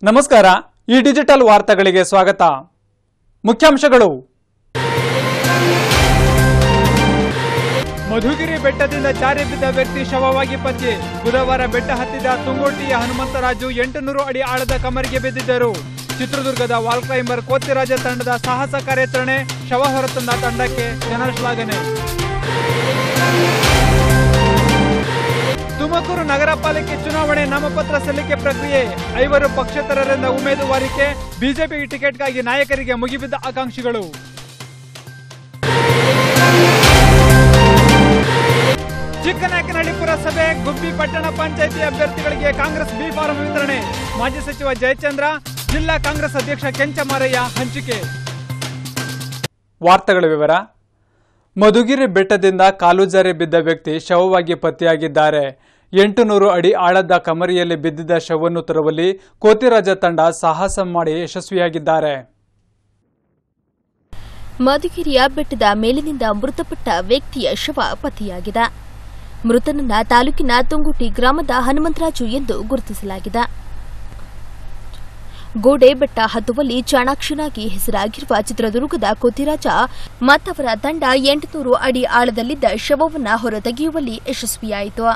ನಮಸ್ಕಾರ ಈ ಡಿಜಿಟಲ್ ವಾರ್ತೆಗಳಿಗೆ ಸ್ವಾಗತ ಮುಖ್ಯಾಂಶಗಳು ಮಧುಗಿರಿ ಬೆಟ್ಟದಿಂದ ಜಾರಿ ಬಿದ್ದ ವ್ಯಕ್ತಿ ಶವವಾಗಿ ಪತ್ತೆ ಬುಧವಾರ ಬೆಟ್ಟ ಹತ್ತಿದ ತುಂಗೋಟಿಯ ಹನುಮಂತರಾಜು ಎಂಟುನೂರು ಅಡಿ ಆಳದ ಕಮರಿಗೆ ಬಿದ್ದಿದ್ದರು ಚಿತ್ರದುರ್ಗದ ವಾಲ್ ಕ್ಲೈಂಬರ್ ಕೋತಿರಾಜ ತಂಡದ ಸಾಹಸ ಕಾರ್ಯಾಚರಣೆ ಶವ ಹೊರತಂದ ತಂಡಕ್ಕೆ ಜನರ ಶ್ಲಾಘನೆ ತುಮಕೂರು ನಗರ ಪಾಲಿಕೆ ಚುನಾವಣೆ ನಾಮಪತ್ರ ಸಲ್ಲಿಕೆ ಪ್ರಕ್ರಿಯೆ ಐವರು ಪಕ್ಷೇತರರಿಂದ ಉಮೇದುವಾರಿಕೆ ಬಿಜೆಪಿ ಟಿಕೆಟ್ಗಾಗಿ ನಾಯಕರಿಗೆ ಮುಗಿಬಿದ್ದ ಆಕಾಂಕ್ಷಿಗಳು ಚಿಕ್ಕನಾಯಕನಹಳ್ಳಿ ಪುರಸಭೆ ಗುಬ್ಬಿ ಪಟ್ಟಣ ಪಂಚಾಯಿತಿ ಅಭ್ಯರ್ಥಿಗಳಿಗೆ ಕಾಂಗ್ರೆಸ್ ಬಿ ಫಾರಂ ವಿತರಣೆ ಮಾಜಿ ಸಚಿವ ಜಯಚಂದ್ರ ಜಿಲ್ಲಾ ಕಾಂಗ್ರೆಸ್ ಅಧ್ಯಕ್ಷ ಕೆಂಚಮಾರಯ್ಯ ಹಂಚಿಕೆ ವಾರ್ತೆಗಳ ವಿವರ ಮಧುಗಿರಿ ಬೆಟ್ಟದಿಂದ ಕಾಲು ಜಾರಿ ಬಿದ್ದ ವ್ಯಕ್ತಿ ಶವವಾಗಿ ಪತ್ತೆಯಾಗಿದ್ದಾರೆ ಎಂಟು ನೂರು ಅಡಿ ಆಳದ ಕಮರಿಯಲ್ಲಿ ಬಿದ್ದಿದ್ದ ಶವವನ್ನು ತರುವಲ್ಲಿ ಕೋತಿರಾಜ ತಂಡ ಸಾಹಸ ಮಾಡಿ ಯಶಸ್ವಿಯಾಗಿದ್ದಾರೆ ಮಧುಗಿರಿಯ ಬೆಟ್ಟದ ಮೇಲಿನಿಂದ ಮೃತಪಟ್ಟ ವ್ಯಕ್ತಿಯ ಶವ ಪತ್ತೆಯಾಗಿದೆ ಮೃತನನ್ನ ತಾಲೂಕಿನ ತುಂಗುಟಿ ಗ್ರಾಮದ ಹನುಮಂತರಾಜು ಎಂದು ಗುರುತಿಸಲಾಗಿದೆ ಗೋಡೆ ಬೆಟ್ಟ ಹತ್ತುವಲ್ಲಿ ಚಾಣಾಕ್ಷನಾಗಿ ಹೆಸರಾಗಿರುವ ಚಿತ್ರದುರ್ಗದ ಕೊತಿರಾಜ ಮತ್ತವರ ತಂಡ ಎಂಟುನೂರು ಅಡಿ ಆಳದಲ್ಲಿದ್ದ ಶವವನ್ನು ಹೊರತೆಗೆಯುವಲ್ಲಿ ಯಶಸ್ವಿಯಾಯಿತು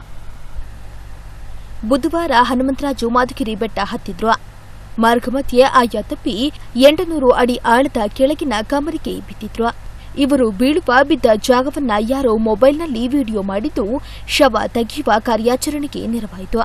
ಬುಧವಾರ ಹನುಮಂತರಾಜು ಮಧುಗಿರಿ ಬೆಟ್ಟ ಹತ್ತಿದ್ರು ಮಾರ್ಗಮಧ್ಯೆ ಆಯ ತಪ್ಪಿ ಎಂಟುನೂರು ಅಡಿ ಆಳದ ಕೆಳಗಿನ ಕಮರಿಗೆ ಬಿದ್ದಿದ್ರು ಇವರು ಬೀಳುವ ಬಿದ್ದ ಜಾಗವನ್ನ ಯಾರೋ ಮೊಬೈಲ್ನಲ್ಲಿ ವಿಡಿಯೋ ಮಾಡಿದ್ದು ಶವ ತೆಗೆಯುವ ಕಾರ್ಯಾಚರಣೆಗೆ ನೆರವಾಯಿತು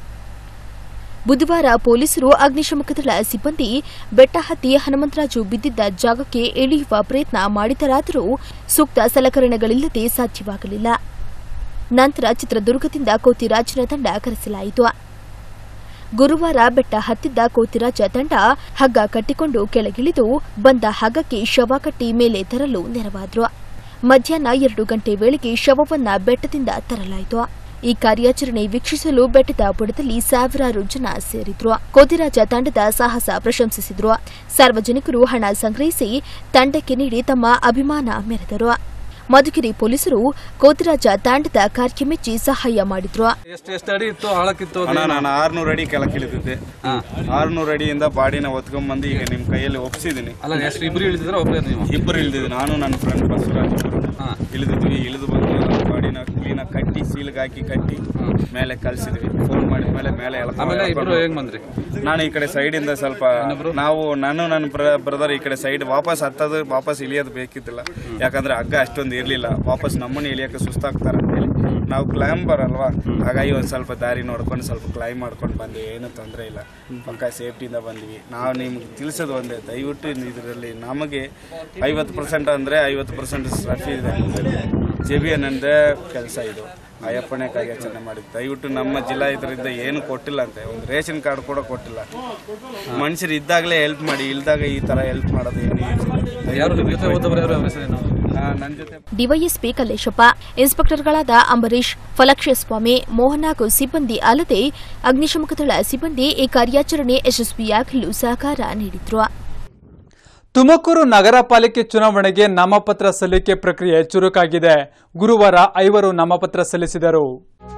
ಬುಧವಾರ ಪೊಲೀಸರು ಅಗ್ನಿಶಾಮಕ ದಳ ಸಿಬ್ಬಂದಿ ಬೆಟ್ಟ ಹತ್ತಿ ಹನುಮಂತರಾಜು ಬಿದ್ದಿದ್ದ ಜಾಗಕ್ಕೆ ಇಳಿಯುವ ಪ್ರಯತ್ನ ಮಾಡಿದರಾದರೂ ಸೂಕ್ತ ಸಲಕರಣೆಗಳಿಲ್ಲದೆ ಸಾಧ್ಯವಾಗಲಿಲ್ಲ ನಂತರ ಚಿತ್ರದುರ್ಗದಿಂದ ಕೋತಿರಾಜನ ತಂಡ ಕರೆಸಲಾಯಿತು ಗುರುವಾರ ಬೆಟ್ಟ ಹತ್ತಿದ್ದ ಕೋತಿರಾಜ ತಂಡ ಹಗ್ಗ ಕಟ್ಟಿಕೊಂಡು ಕೆಳಗಿಳಿದು ಬಂದ ಹಗ್ಗಕ್ಕೆ ಶವ ಕಟ್ಟಿ ಮೇಲೆ ತರಲು ನೆರವಾದ್ರು ಮಧ್ಯಾಹ್ನ ಎರಡು ಗಂಟೆ ವೇಳೆಗೆ ಶವವನ್ನ ಬೆಟ್ಟದಿಂದ ತರಲಾಯಿತು ಈ ಕಾರ್ಯಾಚರಣೆ ವೀಕ್ಷಿಸಲು ಬೆಟ್ಟದ ಬುಡದಲ್ಲಿ ಸಾವಿರಾರು ಜನ ಸೇರಿದ್ರು ಕೋತಿರಾಜ ತಂಡದ ಸಾಹಸ ಪ್ರಶಂಸಿಸಿದ್ರು ಸಾರ್ವಜನಿಕರು ಹಣ ಸಂಗ್ರಹಿಸಿ ತಂಡಕ್ಕೆ ನೀಡಿ ತಮ್ಮ ಅಭಿಮಾನ ಮೆರೆದರು ಮಧುಗಿರಿ ಪೊಲೀಸರು ಕೋತಿರಾಜ ತಂಡದ ಕಾರ್ಯ ಮೆಚ್ಚಿ ಸಹಾಯ ಮಾಡಿದ್ರು ಎಷ್ಟು ಎಷ್ಟು ಅಡಿ ಇತ್ತು ಆಳಕ್ಕಿತ್ತು ಅದು ಅಣ್ಣ ಏನು? ನಾನು ಆರ್ನೂರು ಅಡಿ ಕೆಳಕ್ಕೆ ಇಳಿದಿದ್ದೆ ಆರ್ನೂರು ಅಡಿಯಿಂದ ಬಾಡಿನ ಹೊತ್ಕೊಂಡ್ಬಂದು ಈಗ ನಿಮ್ಮ ಕೈಯಲ್ಲಿ ಒಪ್ಸಿದ್ದೀನಿ ಅಲ್ಲ ಎಷ್ಟು ಇಬ್ರು ಇಳಿದಿದ್ರೆ ಒಬ್ಬರೇ ನೀವು ಇಬ್ಬರು ಇಳಿದಿದ್ವಿ ನಾನು ನನ್ನ ಫ್ರೆಂಡ್ ಬಸವರಾಜ್ ಇಬ್ರು ಹಾ. ಇಳಿದಿದ್ವಿ ಇಳಿದು ಬಂದು ನಮ್ಮ ಬಾಡಿನ ಕ್ಲೀನಾಗಿ ಕಟ್ಟಿ ಸೀಲ್ಗೆ ಹಾಕಿ ಕಟ್ಟಿ ಮೇಲೆ ಕಳ್ಸಿದ್ವಿ ಫೋನ್ ಮಾಡಿದ ಮೇಲೆ ಮೇಲೆ ಎಳ್ಕೊಂಡು ಆಮೇಲೆ ಇಬ್ರು ಎಳ್ಕೊಂಡು ಹೆಂಗ್ ಬಂದ್ರಿ ನಾನು ಈ ಕಡೆ ಸೈಡ್ ಇಂದ ಸ್ವಲ್ಪ ನಾವು ನಾನು ನನ್ನ ಬ್ರದರ್ ಈ ಕಡೆ ಸೈಡ್ ವಾಪಸ್ ಹತ್ತೋದು ವಾಪಸ್ ಇಳಿಯೋದು ಬೇಕಿದ್ದಿಲ್ಲ ಯಾಕಂದ್ರೆ ಹಗ್ಗ ಅಷ್ಟೊಂದು ಇರ್ಲಿಲ್ಲ ವಾಪಸ್ ನಮ್ಮನ್ನ ಇಳಿಯಕ್ಕೆ ಸುಸ್ತಾಗ್ತಾರೆ ಅಂತೇಳಿ ನಾವು ಕ್ಲೈಂಬರ್ ಅಲ್ವಾ ಹಾಗಾಗಿ ಒಂದು ಸ್ವಲ್ಪ ದಾರಿ ನೋಡ್ಕೊಂಡು ಸ್ವಲ್ಪ ಕ್ಲೈಮ್ ಮಾಡ್ಕೊಂಡು ಬಂದ್ವಿ ಏನು ತೊಂದರೆ ಇಲ್ಲ ಪಕ್ಕ ಸೇಫ್ಟಿಯಿಂದ ಬಂದ್ವಿ ನಾವು ನಿಮ್ಗೆ ತಿಳಿಸೋದು ಒಂದೇ ದಯವಿಟ್ಟು ಇದರಲ್ಲಿ ನಮಗೆ ಐವತ್ತು ಪರ್ಸೆಂಟ್ ಅಂದರೆ ಐವತ್ತು ಪರ್ಸೆಂಟ್ ರಫಿ ಇದೆ ಜೆ ಬಿ ಎನ್ನದೇ ಕೆಲಸ ಇದು ಅಯ್ಯಪ್ಪನೇ ಕಾರ್ಯಾಚರಣೆ ಮಾಡಿದ್ದು ದಯವಿಟ್ಟು ನಮ್ಮ ಜಿಲ್ಲಾ ಇದರಿಂದ ಏನು ಕೊಟ್ಟಿಲ್ಲ ಅಂತೆ ಒಂದು ರೇಷನ್ ಕಾರ್ಡ್ ಕೂಡ ಕೊಟ್ಟಿಲ್ಲ ಮನುಷ್ಯರು ಇದ್ದಾಗಲೇ ಹೆಲ್ಪ್ ಮಾಡಿ ಇಲ್ದಾಗ ಈ ಥರ ಹೆಲ್ಪ್ ಮಾಡೋದು ಏನು use ಇಲ್ಲ. ಯಾರು ನಿಮ್ಮ ಜೊತೆ ಓದೋರು ಯಾರು ಅವ್ರ ಹೆಸರೇನು ಆ, ನನ್ನ ಜೊತೆ ಡಿವೈಎಸ್ಪಿ ಕಲ್ಲೇಶಪ್ಪ ಇನ್ಸ್ಪೆಕ್ಟರ್ಗಳಾದ ಅಂಬರೀಶ್ ಫಲಕ್ಷಸ್ವಾಮಿ ಮೋಹನ್ ಹಾಗೂ ಸಿಬ್ಬಂದಿ ಅಲ್ಲದೆ ಅಗ್ನಿಶಾಮಕ ದಳ ಸಿಬ್ಬಂದಿ ಈ ಕಾರ್ಯಾಚರಣೆ ಯಶಸ್ವಿಯಾಗಲು ಸಹಕಾರ ನೀಡಿದ್ರು ತುಮಕೂರು ನಗರ ಪಾಲಿಕೆ ಚುನಾವಣೆಗೆ ನಾಮಪತ್ರ ಸಲ್ಲಿಕೆ ಪ್ರಕ್ರಿಯೆ ಚುರುಕಾಗಿದೆ ಗುರುವಾರ ಐವರು ನಾಮಪತ್ರ ಸಲ್ಲಿಸಿದರು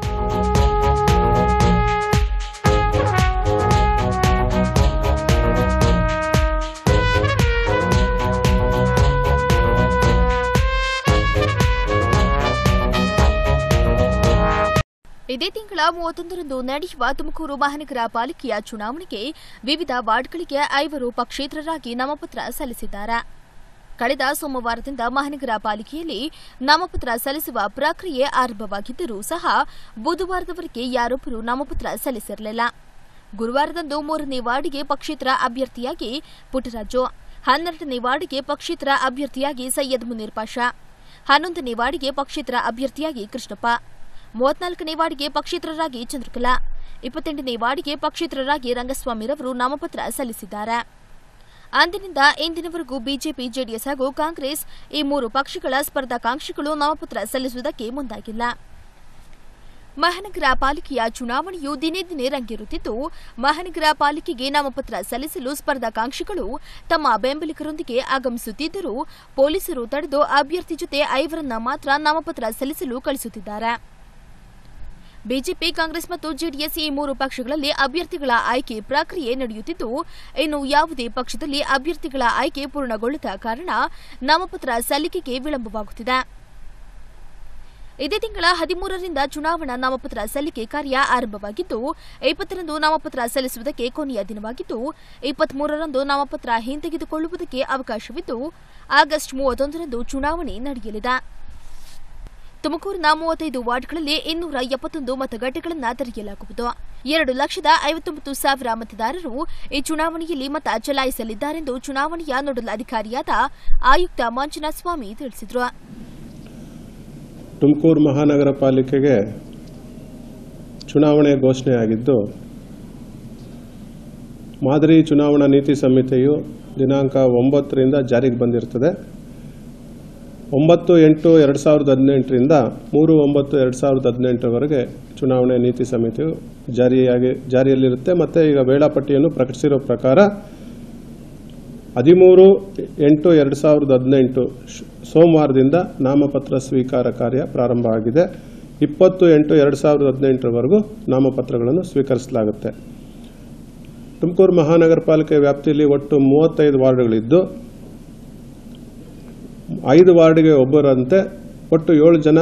ಇದೇ ತಿಂಗಳ ಮೂವತ್ತೊಂದರಂದು ನಡೆಯುವ ತುಮಕೂರು ಮಹಾನಗರ ಪಾಲಿಕೆಯ ಚುನಾವಣೆಗೆ ವಿವಿಧ ವಾರ್ಡ್ಗಳಿಗೆ ಐವರು ಪಕ್ಷೇತರರಾಗಿ ನಾಮಪತ್ರ ಸಲ್ಲಿಸಿದ್ದಾರೆ ಕಳೆದ ಸೋಮವಾರದಿಂದ ಮಹಾನಗರ ಪಾಲಿಕೆಯಲ್ಲಿ ನಾಮಪತ್ರ ಸಲ್ಲಿಸುವ ಪ್ರಕ್ರಿಯೆ ಆರಂಭವಾಗಿದ್ದರೂ ಸಹ ಬುಧವಾರದವರೆಗೆ ಯಾರೊಬ್ಬರು ನಾಮಪತ್ರ ಸಲ್ಲಿಸಿರಲಿಲ್ಲ ಗುರುವಾರದಂದು ಮೂರನೇ ವಾರ್ಡಿಗೆ ಪಕ್ಷೇತರ ಅಭ್ಯರ್ಥಿಯಾಗಿ ಪುಟ್ಟರಾಜು ಹನ್ನೆರಡನೇ ವಾರ್ಡಿಗೆ ಪಕ್ಷೇತರ ಅಭ್ಯರ್ಥಿಯಾಗಿ ಸೈಯದ್ ಮುನೀರ್ ಪಾಷಾ ಹನ್ನೊಂದನೇ ವಾರ್ಡಿಗೆ ಪಕ್ಷೇತರ ಅಭ್ಯರ್ಥಿಯಾಗಿ ಕೃಷ್ಣಪ್ಪ ಮೂವತ್ನಾಲ್ಕನೇ ವಾರ್ಡ್ಗೆ ಪಕ್ಷೇತರರಾಗಿ ಚಂದ್ರಕಲಾ ಇಪ್ಪತ್ತೆಂಟನೇ ವಾರ್ಡ್ಗೆ ಪಕ್ಷೇತರರಾಗಿ ರಂಗಸ್ವಾಮಿರವರು ನಾಮಪತ್ರ ಸಲ್ಲಿಸಿದ್ದಾರೆ ಅಂದಿನಿಂದ ಇಂದಿನವರೆಗೂ ಬಿಜೆಪಿ ಜೆಡಿಎಸ್ ಹಾಗೂ ಕಾಂಗ್ರೆಸ್ ಈ ಮೂರು ಪಕ್ಷಗಳ ಸ್ಪರ್ಧಾಕಾಂಕ್ಷಿಗಳು ನಾಮಪತ್ರ ಸಲ್ಲಿಸುವುದಕ್ಕೆ ಮುಂದಾಗಿಲ್ಲ ಮಹಾನಗರ ಪಾಲಿಕೆಯ ಚುನಾವಣೆಯು ದಿನೇ ದಿನೇ ರಂಗೇರುತ್ತಿದ್ದು ಮಹಾನಗರ ಪಾಲಿಕೆಗೆ ನಾಮಪತ್ರ ಸಲ್ಲಿಸಲು ಸ್ಪರ್ಧಾಕಾಂಕ್ಷಿಗಳು ತಮ್ಮ ಬೆಂಬಲಿಗರೊಂದಿಗೆ ಆಗಮಿಸುತ್ತಿದ್ದರೂ ಪೊಲೀಸರು ತಡೆದು ಅಭ್ಯರ್ಥಿ ಜೊತೆ ಐವರನ್ನ ಮಾತ್ರ ನಾಮಪತ್ರ ಸಲ್ಲಿಸಲು ಕಳಿಸುತ್ತಿದ್ದಾರೆ ಬಿಜೆಪಿ ಕಾಂಗ್ರೆಸ್ ಮತ್ತು ಜೆಡಿಎಸ್ ಈ ಮೂರು ಪಕ್ಷಗಳಲ್ಲಿ ಅಭ್ಯರ್ಥಿಗಳ ಆಯ್ಕೆ ಪ್ರಕ್ರಿಯೆ ನಡೆಯುತ್ತಿದ್ದು ಇನ್ನು ಯಾವುದೇ ಪಕ್ಷದಲ್ಲಿ ಅಭ್ಯರ್ಥಿಗಳ ಆಯ್ಕೆ ಪೂರ್ಣಗೊಳ್ಳದ ಕಾರಣ ನಾಮಪತ್ರ ಸಲ್ಲಿಕೆಗೆ ವಿಳಂಬವಾಗುತ್ತಿದೆ ಇದೇ ತಿಂಗಳ ಹದಿಮೂರರಿಂದ ಚುನಾವಣಾ ನಾಮಪತ್ರ ಸಲ್ಲಿಕೆ ಕಾರ್ಯ ಆರಂಭವಾಗಿದ್ದು ಇಪ್ಪತ್ತರಂದು ನಾಮಪತ್ರ ಸಲ್ಲಿಸುವುದಕ್ಕೆ ಕೊನೆಯ ದಿನವಾಗಿದ್ದು ಇಪ್ಪತ್ಮೂರರಂದು ನಾಮಪತ್ರ ಹಿಂತೆಗೆದುಕೊಳ್ಳುವುದಕ್ಕೆ ಅವಕಾಶವಿದ್ದು ಆಗಸ್ಟ್ ಮೂವತ್ತೊಂದರಂದು ಚುನಾವಣೆ ನಡೆಯಲಿದೆ ತುಮಕೂರಿನ ಮೂವತ್ತೈದು ವಾರ್ಡ್ಗಳಲ್ಲಿ ಇನ್ನೂರ ಎಪ್ಪತ್ತೊಂದು ಮತಗಟ್ಟೆಗಳನ್ನು ತೆರೆಯಲಾಗುವುದು ಎರಡು ಲಕ್ಷದ ಐವತ್ತೊಂಬತ್ತು ಸಾವಿರ ಮತದಾರರು ಈ ಚುನಾವಣೆಯಲ್ಲಿ ಮತ ಚಲಾಯಿಸಲಿದ್ದಾರೆಂದು ಚುನಾವಣೆಯ ನೋಡಲ್ ಅಧಿಕಾರಿಯಾದ ಆಯುಕ್ತ ಮಂಜುನಾಥ ಸ್ವಾಮಿ ತಿಳಿಸಿದರು ತುಮಕೂರು ಮಹಾನಗರ ಪಾಲಿಕೆಗೆ ಚುನಾವಣೆ ಘೋಷಣೆಯಾಗಿದ್ದು ಮಾದರಿ ಚುನಾವಣಾ ನೀತಿ ಸಂಹಿತೆಯು ದಿನಾಂಕ ಒಂಬತ್ತರಿಂದ ಜಾರಿಗೆ ಬಂದಿರ್ತದೆ ಒಂಬತ್ತು ಎಂಟು ಎರಡು ಸಾವಿರದ ಹದಿನೆಂಟರಿಂದ ಮೂರು ಒಂಬತ್ತು ಎರಡು ಸಾವಿರದ ಹದಿನೆಂಟರವರೆಗೆ ಚುನಾವಣೆ ನೀತಿ ಸಮಿತಿಯು ಜಾರಿಯಾಗಿ ಜಾರಿಯಲ್ಲಿರುತ್ತೆ ಮತ್ತು ಈಗ ವೇಳಾಪಟ್ಟಿಯನ್ನು ಪ್ರಕಟಿಸಿರೋ ಪ್ರಕಾರ ಹದಿಮೂರು ಎಂಟು ಎರಡು ಸಾವಿರದ ಹದಿನೆಂಟು ಶ್- ಸೋಮವಾರದಿಂದ ನಾಮಪತ್ರ ಸ್ವೀಕಾರ ಕಾರ್ಯ ಪ್ರಾರಂಭ ಆಗಿದೆ ಇಪ್ಪತ್ತು ಎಂಟು ಎರಡು ಸಾವಿರದ ಹದಿನೆಂಟರವರೆಗೂ ನಾಮಪತ್ರಗಳನ್ನು ಸ್ವೀಕರಿಸಲಾಗುತ್ತೆ ತುಮಕೂರು ಮಹಾನಗರ ಪಾಲಿಕೆ ವ್ಯಾಪ್ತಿಯಲ್ಲಿ ಒಟ್ಟು ಮೂವತ್ತೈದು ವಾರ್ಡ್ಗಳಿದ್ದು ಐದು ವಾರ್ಡ್ಗೆ ಒಬ್ಬರಂತೆ ಒಟ್ಟು ಏಳು ಜನ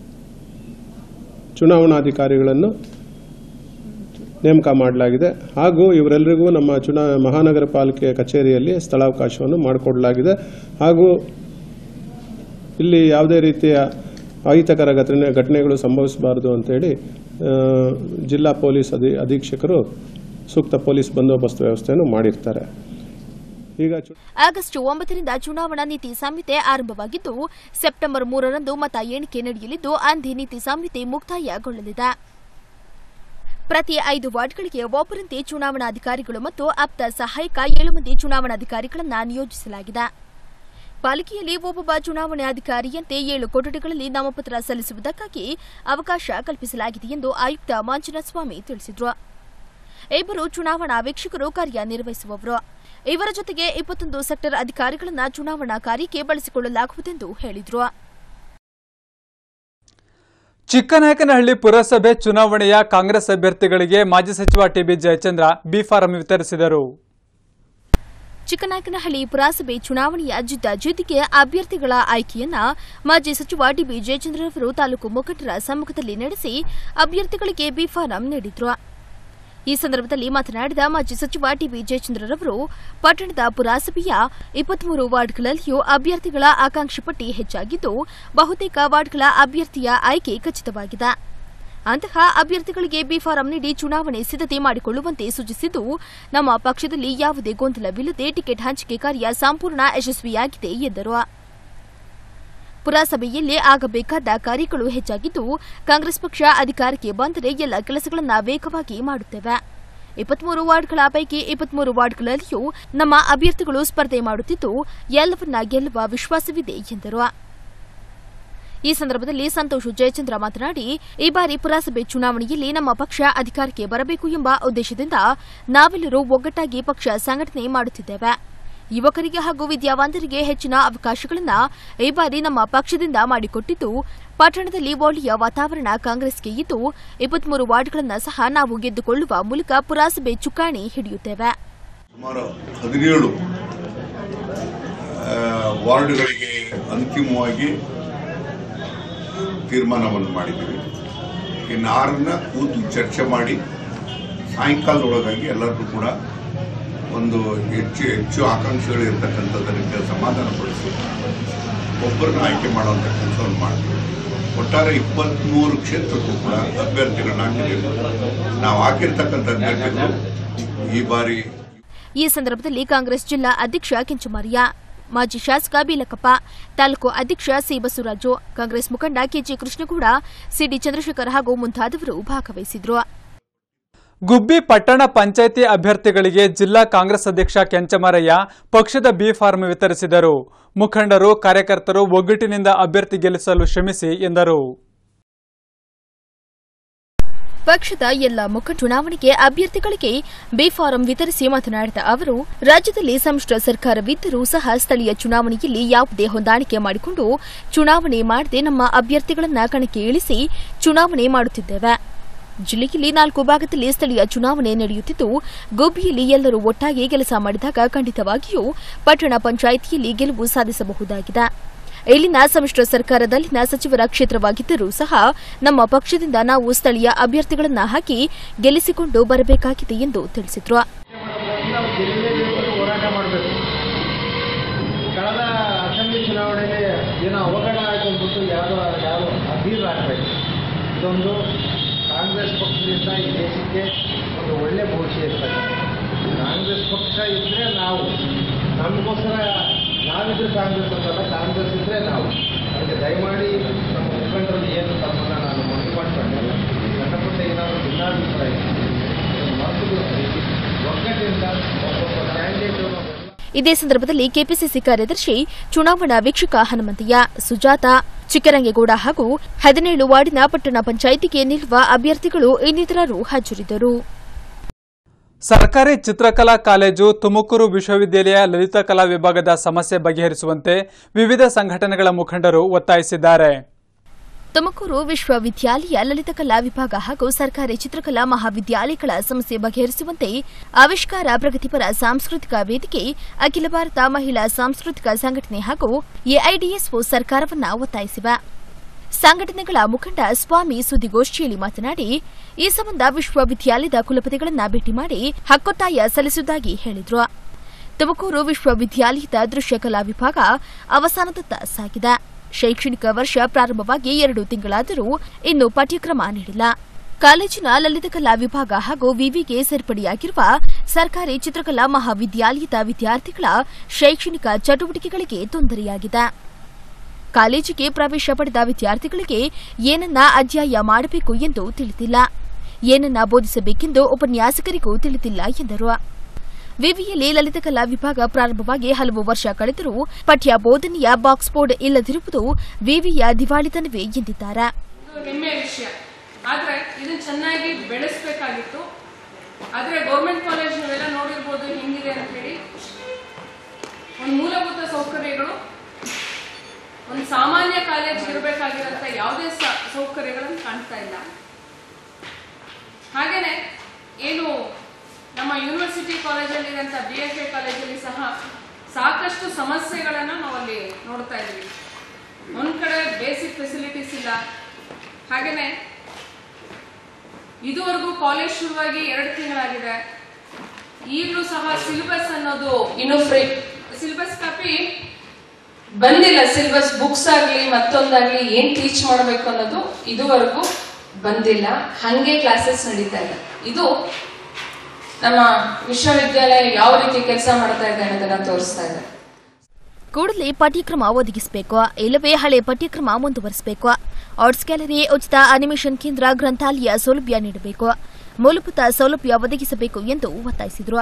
ಚುನಾವಣಾಧಿಕಾರಿಗಳನ್ನು ನೇಮಕ ಮಾಡಲಾಗಿದೆ ಹಾಗೂ ಇವರೆಲ್ಲರಿಗೂ ನಮ್ಮ ಚುನಾ ಮಹಾನಗರ ಪಾಲಿಕೆ ಕಚೇರಿಯಲ್ಲಿ ಸ್ಥಳಾವಕಾಶವನ್ನು ಮಾಡಿಕೊಡಲಾಗಿದೆ ಹಾಗೂ ಇಲ್ಲಿ ಯಾವುದೇ ರೀತಿಯ ಅಹಿತಕರ ಘಟನೆ ಘಟನೆಗಳು ಸಂಭವಿಸಬಾರದು ಅಂತೇಳಿ ಆ, ಜಿಲ್ಲಾ ಪೊಲೀಸ್ ಅಧಿ ಅಧೀಕ್ಷಕರು ಸೂಕ್ತ ಪೊಲೀಸ್ ಬಂದೋಬಸ್ತ್ ವ್ಯವಸ್ಥೆಯನ್ನು ಮಾಡಿರ್ತಾರೆ ಈಗ ಚು- ಆಗಸ್ಟ್ ಒಂಬತ್ತರಿಂದ ಚುನಾವಣಾ ನೀತಿ ಸಂಹಿತೆ ಆರಂಭವಾಗಿದ್ದು ಸೆಪ್ಟೆಂಬರ್ ಮೂರರಂದು ಮತ ಎಣಿಕೆ ನಡೆಯಲಿದ್ದು ಅಂದೇ ನೀತಿ ಸಂಹಿತೆ ಮುಕ್ತಾಯಗೊಳ್ಳಲಿದೆ ಪ್ರತಿ ಐದು ವಾರ್ಡ್ಗಳಿಗೆ ಒಬ್ಬರಂತೆ ಚುನಾವಣಾಧಿಕಾರಿಗಳು ಮತ್ತು ಆಪ್ತ ಸಹಾಯಕ ಏಳು ಮಂದಿ ಚುನಾವಣಾಧಿಕಾರಿಗಳನ್ನು ನಿಯೋಜಿಸಲಾಗಿದೆ ಪಾಲಿಕೆಯಲ್ಲಿ ಒಬ್ಬೊಬ್ಬ ಚುನಾವಣಾಧಿಕಾರಿಯಂತೆ ಏಳು ಕೊಠಡಿಗಳಲ್ಲಿ ನಾಮಪತ್ರ ಸಲ್ಲಿಸುವುದಕ್ಕಾಗಿ ಅವಕಾಶ ಕಲ್ಪಿಸಲಾಗಿದೆ ಎಂದು ಆಯುಕ್ತ ಮಂಜುನಾಥ ಸ್ವಾಮಿ ತಿಳಿಸಿದರು ಇಬ್ಬರು ಚುನಾವಣಾ ವೀಕ್ಷಕರು ಕಾರ್ಯನಿರ್ವಹಿಸುವವರು ಇವರ ಜೊತೆಗೆ ಇಪ್ಪತ್ತೊಂದು ಸೆಕ್ಟರ್ ಅಧಿಕಾರಿಗಳನ್ನು ಚುನಾವಣಾ ಕಾರ್ಯಕ್ಕೆ ಬಳಸಿಕೊಳ್ಳಲಾಗುವುದೆಂದು ಹೇಳಿದರು ಚಿಕ್ಕನಾಯಕನಹಳ್ಳಿ ಪುರಸಭೆ ಚುನಾವಣೆಯ ಕಾಂಗ್ರೆಸ್ ಅಭ್ಯರ್ಥಿಗಳಿಗೆ ಮಾಜಿ ಸಚಿವ ಟಿಬಿ ಜಯಚಂದ್ರ ಬಿ ಫಾರಂ ವಿತರಿಸಿದರು ಚಿಕ್ಕನಾಯಕನಹಳ್ಳಿ ಪುರಸಭೆ ಚುನಾವಣೆಯ ಜಿದ್ದ ಜಿದ್ದಿಗೆ ಅಭ್ಯರ್ಥಿಗಳ ಆಯ್ಕೆಯನ್ನ ಮಾಜಿ ಸಚಿವ ಡಿಬಿ ಜಯಚಂದ್ರರವರು ತಾಲೂಕು ಮುಖಂಡರ ಸಮ್ಮುಖದಲ್ಲಿ ನಡೆಸಿ ಅಭ್ಯರ್ಥಿಗಳಿಗೆ ಬಿ ಫಾರಂ ನೀಡಿದ್ರು ಈ ಸಂದರ್ಭದಲ್ಲಿ ಮಾತನಾಡಿದ ಮಾಜಿ ಸಚಿವ ಟಿಬಿ ಜಯಚಂದ್ರರವರು ಪಟ್ಟಣದ ಪುರಸಭೆಯ ಇಪ್ಪತ್ಮೂರು ವಾರ್ಡ್ಗಳಲ್ಲಿಯೂ ಅಭ್ಯರ್ಥಿಗಳ ಆಕಾಂಕ್ಷಿ ಪಟ್ಟಿ ಹೆಚ್ಚಾಗಿದ್ದು ಬಹುತೇಕ ವಾರ್ಡ್ಗಳ ಅಭ್ಯರ್ಥಿಯ ಆಯ್ಕೆ ಖಚಿತವಾಗಿದೆ ಅಂತಹ ಅಭ್ಯರ್ಥಿಗಳಿಗೆ ಬಿ ಫಾರಂ ನೀಡಿ ಚುನಾವಣೆ ಸಿದ್ಧತೆ ಮಾಡಿಕೊಳ್ಳುವಂತೆ ಸೂಚಿಸಿದ್ದು ನಮ್ಮ ಪಕ್ಷದಲ್ಲಿ ಯಾವುದೇ ಗೊಂದಲವಿಲ್ಲದೆ ಟಿಕೆಟ್ ಹಂಚಿಕೆ ಕಾರ್ಯ ಸಂಪೂರ್ಣ ಯಶಸ್ವಿಯಾಗಿದೆ ಎಂದರು ಪುರಸಭೆಯಲ್ಲಿ ಆಗಬೇಕಾದ ಕಾರ್ಯಗಳು ಹೆಚ್ಚಾಗಿದ್ದು ಕಾಂಗ್ರೆಸ್ ಪಕ್ಷ ಅಧಿಕಾರಕ್ಕೆ ಬಂದರೆ ಎಲ್ಲ ಕೆಲಸಗಳನ್ನು ವೇಗವಾಗಿ ಮಾಡುತ್ತೇವೆ ಇಪ್ಪತ್ಮೂರು ವಾರ್ಡ್ಗಳ ಪೈಕಿ ಇಪ್ಪತ್ಮೂರು ವಾರ್ಡ್ಗಳಲ್ಲಿಯೂ ನಮ್ಮ ಅಭ್ಯರ್ಥಿಗಳು ಸ್ಪರ್ಧೆ ಮಾಡುತ್ತಿದ್ದು ಎಲ್ಲವನ್ನ ಗೆಲ್ಲುವ ವಿಶ್ವಾಸವಿದೆ ಎಂದರು ಈ ಸಂದರ್ಭದಲ್ಲಿ ಸಂತೋಷ್ ಜಯಚಂದ್ರ ಮಾತನಾಡಿ ಈ ಬಾರಿ ಪುರಸಭೆ ಚುನಾವಣೆಯಲ್ಲಿ ನಮ್ಮ ಪಕ್ಷ ಅಧಿಕಾರಕ್ಕೆ ಬರಬೇಕು ಎಂಬ ಉದ್ದೇಶದಿಂದ ನಾವೆಲ್ಲರೂ ಒಗ್ಗಟ್ಟಾಗಿ ಪಕ್ಷ ಸಂಘಟನೆ ಮಾಡುತ್ತಿದ್ದೇವೆ ಯುವಕರಿಗೆ ಹಾಗೂ ವಿದ್ಯಾವಂತರಿಗೆ ಹೆಚ್ಚಿನ ಅವಕಾಶಗಳನ್ನು ಈ ಬಾರಿ ನಮ್ಮ ಪಕ್ಷದಿಂದ ಮಾಡಿಕೊಟ್ಟಿದ್ದು ಪಟ್ಟಣದಲ್ಲಿ ಒಳ್ಳೆಯ ವಾತಾವರಣ ಕಾಂಗ್ರೆಸ್ಗೆ ಇದ್ದು ಇಪ್ಪತ್ಮೂರು ವಾರ್ಡ್ಗಳನ್ನು ಸಹ ನಾವು ಗೆದ್ದುಕೊಳ್ಳುವ ಮೂಲಕ ಪುರಸಭೆ ಚುಕ್ಕಾಣಿ ಹಿಡಿಯುತ್ತೇವೆ ಸುಮಾರು ಹದಿನೇಳು ಆ, ವಾರ್ಡ್ಗಳಿಗೆ ಅಂತಿಮವಾಗಿ ತೀರ್ಮಾನವನ್ನು ಮಾಡಿದ್ದೀವಿ ಇನ್ನು ಆರನ್ನ ಕೂತು ಚರ್ಚೆ ಮಾಡಿ ಸಾಯಂಕಾಲದೊಳಗಾಗಿ ಎಲ್ಲರಿಗೂ ಕೂಡ ಒಂದು ಹೆಚ್ಚು ಹೆಚ್ಚು ಆಕಾಂಕ್ಷೆಗಳು ಇರ್ತಕ್ಕಂಥದ್ದಕ್ಕೆ ಸಮಾಧಾನಪಡಿಸಿ ಒಬ್ಬರನ್ನ ಆಯ್ಕೆ ಮಾಡುವಂಥ ಕೆಲಸವನ್ನು ಮಾಡ್ತೀವಿ ಒಟ್ಟಾರೆ ಇಪ್ಪತ್ತ್ಮೂರು ಕ್ಷೇತ್ರಕ್ಕೂ ಕೂಡ ಅಭ್ಯರ್ಥಿಗಳನ್ನ ಹಾಕಿದ್ದೀವಿ ನಾವು ಹಾಕಿರ್ತಕ್ಕಂಥ ಅಭ್ಯರ್ಥಿಗಳು ಈ ಬಾರಿ ಈ ಸಂದರ್ಭದಲ್ಲಿ ಕಾಂಗ್ರೆಸ್ ಜಿಲ್ಲಾ ಅಧ್ಯಕ್ಷ ಕೆಂಚಮಾರಿಯ ಮಾಜಿ ಶಾಸಕ ಬೀಲಕಪ್ಪ ತಾಲೂಕು ಅಧ್ಯಕ್ಷ ಸಿ ಬಸವರಾಜು ಕಾಂಗ್ರೆಸ್ ಮುಖಂಡ ಕೆಜಿ ಕೃಷ್ಣಗೌಡ ಸಿಡಿ ಚಂದ್ರಶೇಖರ್ ಹಾಗೂ ಮುಂತಾದವರು ಭಾಗವಹಿಸಿದ್ರು ಗುಬ್ಬಿ ಪಟ್ಟಣ ಪಂಚಾಯಿತಿ ಅಭ್ಯರ್ಥಿಗಳಿಗೆ ಜಿಲ್ಲಾ ಕಾಂಗ್ರೆಸ್ ಅಧ್ಯಕ್ಷ ಕೆಂಚಮಾರಯ್ಯ ಪಕ್ಷದ ಬಿ ಫಾರ್ಮ್ ವಿತರಿಸಿದರು ಮುಖಂಡರು ಕಾರ್ಯಕರ್ತರು ಒಗ್ಗಟ್ಟಿನಿಂದ ಅಭ್ಯರ್ಥಿ ಗೆಲ್ಲಿಸಲು ಶ್ರಮಿಸಿ ಎಂದರು ಪಕ್ಷದ ಎಲ್ಲ ಮುಖ ಚುನಾವಣೆಗೆ ಅಭ್ಯರ್ಥಿಗಳಿಗೆ ಬಿ ಫಾರಂ ವಿತರಿಸಿ ಮಾತನಾಡಿದ ಅವರು ರಾಜ್ಯದಲ್ಲಿ ಸಮ್ಮಿಶ್ರ ಸರ್ಕಾರವಿದ್ದರೂ ಸಹ ಸ್ಥಳೀಯ ಚುನಾವಣೆಯಲ್ಲಿ ಯಾವುದೇ ಹೊಂದಾಣಿಕೆ ಮಾಡಿಕೊಂಡು ಚುನಾವಣೆ ಮಾಡದೆ ನಮ್ಮ ಅಭ್ಯರ್ಥಿಗಳನ್ನ ಕಣಕ್ಕೆ ಇಳಿಸಿ ಚುನಾವಣೆ ಮಾಡುತ್ತಿದ್ದೇವೆ ಜಿಲ್ಲೆಯಲ್ಲಿ ನಾಲ್ಕು ಭಾಗದಲ್ಲಿ ಸ್ಥಳೀಯ ಚುನಾವಣೆ ನಡೆಯುತ್ತಿದ್ದು ಗುಬ್ಬಿಯಲ್ಲಿ ಎಲ್ಲರೂ ಒಟ್ಟಾಗಿ ಕೆಲಸ ಮಾಡಿದಾಗ ಖಂಡಿತವಾಗಿಯೂ ಪಟ್ಟಣ ಪಂಚಾಯಿತಿಯಲ್ಲಿ ಗೆಲುವು ಸಾಧಿಸಬಹುದಾಗಿದೆ ಇಲ್ಲಿನ ಸಮ್ಮಿಶ್ರ ಸರ್ಕಾರದಲ್ಲಿನ ಸಚಿವರ ಕ್ಷೇತ್ರವಾಗಿದ್ದರೂ ಸಹ ನಮ್ಮ ಪಕ್ಷದಿಂದ ನಾವು ಸ್ಥಳೀಯ ಅಭ್ಯರ್ಥಿಗಳನ್ನ ಹಾಕಿ ಗೆಲ್ಲಿಸಿಕೊಂಡು ಬರಬೇಕಾಗಿದೆ ಎಂದು ತಿಳಿಸಿದರು ನಾವು ಗೆಲ್ಲಲೇಬೇಕು ಅಂತ ಹೋರಾಟ ಮಾಡಬೇಕು ಕಳೆದ ಅಸೆಂಬ್ಲಿ ಚುನಾವಣೆಯಲ್ಲಿ ಏನೋ ಅವಘಡ ಆಯ್ತು ಅಂದ್ಬಿಟ್ಟು ಯಾರು ಯಾರು ಅಧೀರ್ ಆಗಬೇಕು ಇದೊಂದು ಕಾಂಗ್ರೆಸ್ ಪಕ್ಷದಿಂದ ಈ ದೇಶಕ್ಕೆ ಒಂದು ಒಳ್ಳೆ ಭವಿಷ್ಯ ಇರ್ತದೆ ಕಾಂಗ್ರೆಸ್ ಪಕ್ಷ ಇದ್ದರೆ ನಾವು ನಮಗೋಸ್ಕರ ನಾವಿದ್ರೆ ಕಾಂಗ್ರೆಸ್ ಅಂತಲ್ಲ ಕಾಂಗ್ರೆಸ್ ಇದ್ದರೆ ನಾವು ಅದಕ್ಕೆ ದಯಮಾಡಿ ನಮ್ಮ ಮುಖಂಡರಲ್ಲಿ ಏನು ತಮ್ಮನ್ನ ನಾನು ಮನವಿ ಮಾಡ್ಕೊಂಡೆ ಸಣ್ಣ ಪುಟ್ಟ ಏನಾದರೂ ಭಿನ್ನಾಭಿಪ್ರಾಯ ಮರೆತು ಒಗ್ಗಟ್ಟಿಂದ ಒಬ್ಬೊಬ್ಬ ಕ್ಯಾಂಡಿಡೇಟು ಇದೇ ಸಂದರ್ಭದಲ್ಲಿ ಕೆಪಿಸಿಸಿ ಕಾರ್ಯದರ್ಶಿ ಚುನಾವಣಾ ವೀಕ್ಷಕ ಹನುಮಂತಯ್ಯ ಸುಜಾತ ಚಿಕ್ಕರಂಗೇಗೌಡ ಹಾಗೂ ಹದಿನೇಳು ವಾರ್ಡಿನ ಪಟ್ಟಣ ಪಂಚಾಯಿತಿಗೆ ನಿಲ್ಲುವ ಅಭ್ಯರ್ಥಿಗಳು ಇನ್ನಿತರರು ಹಾಜರಿದ್ದರು ಸರ್ಕಾರಿ ಚಿತ್ರಕಲಾ ಕಾಲೇಜು ತುಮಕೂರು ವಿಶ್ವವಿದ್ಯಾಲಯ ಲಲಿತಕಲಾ ವಿಭಾಗದ ಸಮಸ್ಯೆ ಬಗೆಹರಿಸುವಂತೆ ವಿವಿಧ ಸಂಘಟನೆಗಳ ಮುಖಂಡರು ಒತ್ತಾಯಿಸಿದ್ದಾರೆ ತುಮಕೂರು ವಿಶ್ವವಿದ್ಯಾಲಯ ಲಲಿತಕಲಾ ವಿಭಾಗ ಹಾಗೂ ಸರ್ಕಾರಿ ಚಿತ್ರಕಲಾ ಮಹಾವಿದ್ಯಾಲಯಗಳ ಸಮಸ್ಯೆ ಬಗೆಹರಿಸುವಂತೆ ಆವಿಷ್ಕಾರ ಪ್ರಗತಿಪರ ಸಾಂಸ್ಕೃತಿಕ ವೇದಿಕೆ ಅಖಿಲ ಭಾರತ ಮಹಿಳಾ ಸಾಂಸ್ಕೃತಿಕ ಸಂಘಟನೆ ಹಾಗೂ ಎಐಡಿಎಸ್ಒ ಸರ್ಕಾರವನ್ನ ಒತ್ತಾಯಿಸಿವೆ ಸಂಘಟನೆಗಳ ಮುಖಂಡ ಸ್ವಾಮಿ ಸುದ್ದಿಗೋಷ್ಠಿಯಲ್ಲಿ ಮಾತನಾಡಿ ಈ ಸಂಬಂಧ ವಿಶ್ವವಿದ್ಯಾಲಯದ ಕುಲಪತಿಗಳನ್ನ ಭೇಟಿ ಮಾಡಿ ಹಕ್ಕೊತ್ತಾಯ ಸಲ್ಲಿಸುವುದಾಗಿ ಹೇಳಿದರು ತುಮಕೂರು ವಿಶ್ವವಿದ್ಯಾಲಯದ ದೃಶ್ಯಕಲಾ ವಿಭಾಗ ಅವಸಾನದತ್ತ ಸಾಗಿದೆ ಶೈಕ್ಷಣಿಕ ವರ್ಷ ಪ್ರಾರಂಭವಾಗಿ ಎರಡು ತಿಂಗಳಾದರೂ ಇನ್ನೂ ಪಠ್ಯಕ್ರಮ ನೀಡಿಲ್ಲ ಕಾಲೇಜಿನ ಲಲಿತಕಲಾ ವಿಭಾಗ ಹಾಗೂ ವಿವಿಗೆ ಸೇರ್ಪಡೆಯಾಗಿರುವ ಸರ್ಕಾರಿ ಚಿತ್ರಕಲಾ ಮಹಾವಿದ್ಯಾಲಯದ ವಿದ್ಯಾರ್ಥಿಗಳ ಶೈಕ್ಷಣಿಕ ಚಟುವಟಿಕೆಗಳಿಗೆ ತೊಂದರೆಯಾಗಿದೆ ಕಾಲೇಜಿಗೆ ಪ್ರವೇಶ ಪಡೆದ ವಿದ್ಯಾರ್ಥಿಗಳಿಗೆ ಏನನ್ನ ಅಧ್ಯಾಯ ಮಾಡಬೇಕು ಎಂದು ತಿಳಿದಿಲ್ಲ ಏನನ್ನ ಬೋಧಿಸಬೇಕೆಂದು ಉಪನ್ಯಾಸಕರಿಗೂ ತಿಳಿದಿಲ್ಲ ಎಂದರು ವಿವಿಯಲ್ಲಿ ಲಲಿತಕಲಾ ವಿಭಾಗ ಪ್ರಾರಂಭವಾಗಿ ಹಲವು ವರ್ಷ ಕಳೆದರೂ ಪಠ್ಯ ಬೋಧನೆಯ ಬಾಕ್ಸ್ ಬೋರ್ಡ್ ಇಲ್ಲದಿರುವುದು ವಿವಿಯ ದಿವಾಳಿತನವೇ ಎಂದಿದ್ದಾರೆ ಇದು ಹೆಮ್ಮೆಯ ವಿಷಯ ಆದ್ರೆ ಇದನ್ನ ಚೆನ್ನಾಗಿ ಬೆಳೆಸಬೇಕಾಗಿತ್ತು ಆದ್ರೆ ಗೌರ್ಮೆಂಟ್ ಕಾಲೇಜ್ ನೀವೆಲ್ಲ ನೋಡಿರ್ಬೋದು ಹೆಂಗಿದೆ ಅಂತ ಹೇಳಿ ಒಂದು ಮೂಲಭೂತ ಸೌಕರ್ಯಗಳು ಒಂದು ಸಾಮಾನ್ಯ ಕಾಲೇಜ್ ಇರಬೇಕಾಗಿರೋಂಥ ಯಾವುದೇ ಸ- ಸೌಕರ್ಯಗಳನ್ನು ಕಾಣ್ತಾ ಇಲ್ಲ ಹಾಗೇನೆ ಏನು ನಮ್ಮ ಯೂನಿವರ್ಸಿಟಿ ಕಾಲೇಜಲ್ಲಿರೋಂಥ ಬಿ ಎಫ್ ಎ ಕಾಲೇಜಲ್ಲಿ ಸಹ ಸಾಕಷ್ಟು ಸಮಸ್ಯೆಗಳನ್ನು ನಾವಲ್ಲಿ ನೋಡ್ತಾ ಇದ್ದೀವಿ ಒಂದ್ ಕಡೆ ಬೇಸಿಕ್ ಫೆಸಿಲಿಟೀಸ್ ಇಲ್ಲ ಹಾಗೇನೆ ಇದುವರೆಗೂ ಕಾಲೇಜ್ ಶುರುವಾಗಿ ಎರಡು ತಿಂಗಳಾಗಿದೆ ಈಗಲೂ ಸಹ ಸಿಲೆಬಸ್ ಅನ್ನೋದು ಇನ್ನು ಫ್ರೀ ಸಿಲೆಬಸ್ ಕಾಪಿ ಬಂದಿಲ್ಲ ಸಿಲೆಬಸ್ ಬುಕ್ಸ್ ಆಗ್ಲಿ ಮತ್ತೊಂದಾಗ್ಲಿ ಏನ್ ಟೀಚ್ ಮಾಡಬೇಕು ಅನ್ನೋದು ಇದುವರೆಗೂ ಬಂದಿಲ್ಲ ಹಂಗೆ ಕ್ಲಾಸಸ್ ನಡೀತಾ ಇದೆ ಇದು ನಮ್ಮ ವಿಶ್ವವಿದ್ಯಾಲಯ ಯಾವ ರೀತಿ ಕೆಲಸ ಮಾಡ್ತಾ ಇದೆ ಅನ್ನೋದನ್ನ ತೋರಿಸ್ತಾ ಇದೆ ಕೂಡಲೇ ಪಠ್ಯಕ್ರಮ ಒದಗಿಸಬೇಕು ಇಲ್ಲವೇ ಹಳೆ ಪಠ್ಯಕ್ರಮ ಮುಂದುವರಿಸಬೇಕು ಆರ್ಟ್ಸ್ ಗ್ಯಾಲರಿ ಉಚಿತ ಅನಿಮೇಷನ್ ಕೇಂದ್ರ ಗ್ರಂಥಾಲಯ ಸೌಲಭ್ಯ ನೀಡಬೇಕು ಮೂಲಭೂತ ಸೌಲಭ್ಯ ಒದಗಿಸಬೇಕು ಎಂದು ಒತ್ತಾಯಿಸಿದರು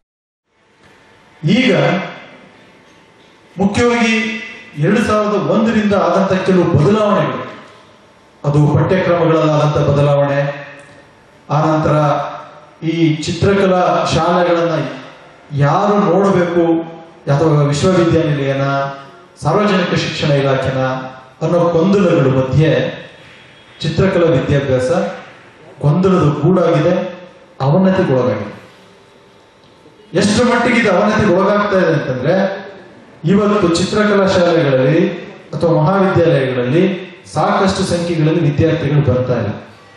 ಈಗ ಮುಖ್ಯವಾಗಿ ಎರಡು ಸಾವಿರದ ಒಂದರಿಂದ ಆದಂತ ಕೆಲವು ಬದಲಾವಣೆಗಳು ಅದು ಪಠ್ಯಕ್ರಮಗಳಲ್ಲಾದಂಥ ಬದಲಾವಣೆ ಆನಂತರ ಈ ಚಿತ್ರಕಲಾ ಶಾಲೆಗಳನ್ನ ಯಾರು ನೋಡಬೇಕು ಅಥವಾ ವಿಶ್ವವಿದ್ಯಾನಿಲಯನ ಸಾರ್ವಜನಿಕ ಶಿಕ್ಷಣ ಇಲಾಖೆನ ಅನ್ನೋ ಗೊಂದಲಗಳ ಮಧ್ಯೆ ಚಿತ್ರಕಲಾ ವಿದ್ಯಾಭ್ಯಾಸ ಗೊಂದಲದ ಗೂಡಾಗಿದೆ ಅವನತಿಗೊಳಗಾಗಿದೆ ಎಷ್ಟು ಮಟ್ಟಿಗೆ ಇದು ಅವನತಿಗೆ ಒಳಗಾಗ್ತಾ ಇದೆ ಅಂತಂದ್ರೆ ಇವತ್ತು ಚಿತ್ರಕಲಾ ಶಾಲೆಗಳಲ್ಲಿ ಅಥವಾ ಮಹಾವಿದ್ಯಾಲಯಗಳಲ್ಲಿ ಸಾಕಷ್ಟು ಸಂಖ್ಯೆಗಳಲ್ಲಿ ವಿದ್ಯಾರ್ಥಿಗಳು ಬರ್ತಾ ಇಲ್ಲ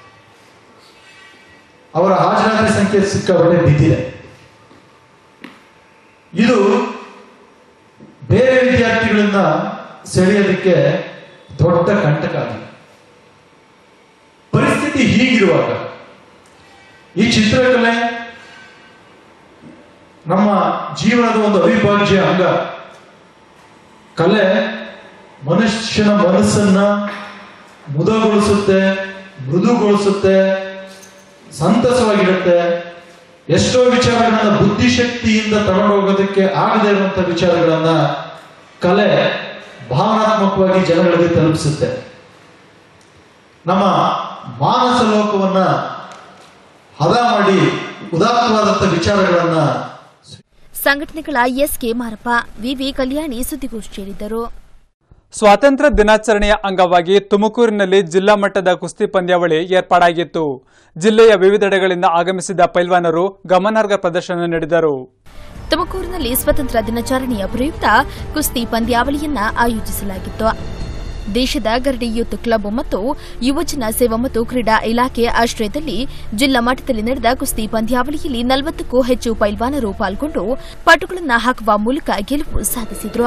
ಅವರ ಹಾಜರಾತಿ ಸಂಖ್ಯೆ ಸಿಕ್ಕಾಪಟ್ಟೆ ಬಿದ್ದಿದೆ ಇದು ಬೇರೆ ವಿದ್ಯಾರ್ಥಿಗಳನ್ನ ಸೆಳೆಯೋದಕ್ಕೆ ದೊಡ್ಡ ಕಂಟಕ ಆಗಿದೆ ಪರಿಸ್ಥಿತಿ ಹೀಗಿರುವಾಗ ಈ ಚಿತ್ರಕಲೆ ನಮ್ಮ ಜೀವನದ ಒಂದು ಅವಿಭಾಜ್ಯ ಅಂಗ ಕಲೆ ಮನುಷ್ಯನ ಮನಸ್ಸನ್ನ ಮುದಗೊಳಿಸುತ್ತೆ ಮೃದುಗೊಳಿಸುತ್ತೆ ಸಂತಸವಾಗಿರುತ್ತೆ ಎಷ್ಟೋ ವಿಚಾರಗಳನ್ನ ಬುದ್ಧಿಶಕ್ತಿಯಿಂದ ತಗೊಂಡೋಗೋದಕ್ಕೆ ಆಗದೇ ಇರುವಂತ ವಿಚಾರಗಳನ್ನ ಕಲೆ ಭಾವನಾತ್ಮಕವಾಗಿ ಜನಗಳಿಗೆ ತಲುಪಿಸುತ್ತೆ ನಮ್ಮ ಮಾನಸ ಲೋಕವನ್ನ ಹದ ಮಾಡಿ ಉದಾತ್ತವಾದಂತ ವಿಚಾರಗಳನ್ನ ಸಂಘಟನೆಗಳ ಎಸ್ಕೆ ಮಾರಪ್ಪ ವಿವಿ ಕಲ್ಯಾಣಿ ಸುದ್ದಿಗೋಷ್ಠಿಯಲ್ಲಿದ್ದರು ಸ್ವಾತಂತ್ರ್ಯ ದಿನಾಚರಣೆಯ ಅಂಗವಾಗಿ ತುಮಕೂರಿನಲ್ಲಿ ಜಿಲ್ಲಾ ಮಟ್ಟದ ಕುಸ್ತಿ ಪಂದ್ಯಾವಳಿ ಏರ್ಪಾಡಾಗಿತ್ತು ಜಿಲ್ಲೆಯ ವಿವಿಧೆಡೆಗಳಿಂದ ಆಗಮಿಸಿದ ಪೈಲ್ವಾನರು ಗಮನಾರ್ಹ ಪ್ರದರ್ಶನ ನೀಡಿದರು ತುಮಕೂರಿನಲ್ಲಿ ಸ್ವಾತಂತ್ರ್ಯ ದಿನಾಚರಣೆಯ ಪ್ರಯುಕ್ತ ಕುಸ್ತಿ ಪಂದ್ಯಾವಳಿಯನ್ನ ಆಯೋಜಿಸಲಾಗಿತ್ತು ದೇಶದ ಗರಡಿ ಯೂತ್ ಕ್ಲಬ್ ಮತ್ತು ಯುವಜನ ಸೇವಾ ಮತ್ತು ಕ್ರೀಡಾ ಇಲಾಖೆ ಆಶ್ರಯದಲ್ಲಿ ಜಿಲ್ಲಾ ಮಟ್ಟದಲ್ಲಿ ನಡೆದ ಕುಸ್ತಿ ಪಂದ್ಯಾವಳಿಯಲ್ಲಿ ನಲವತ್ತಕ್ಕೂ ಹೆಚ್ಚು ಪೈಲ್ವಾನರು ಪಾಲ್ಗೊಂಡು ಪಟುಗಳನ್ನು ಹಾಕುವ ಮೂಲಕ ಗೆಲುವು ಸಾಧಿಸಿದರು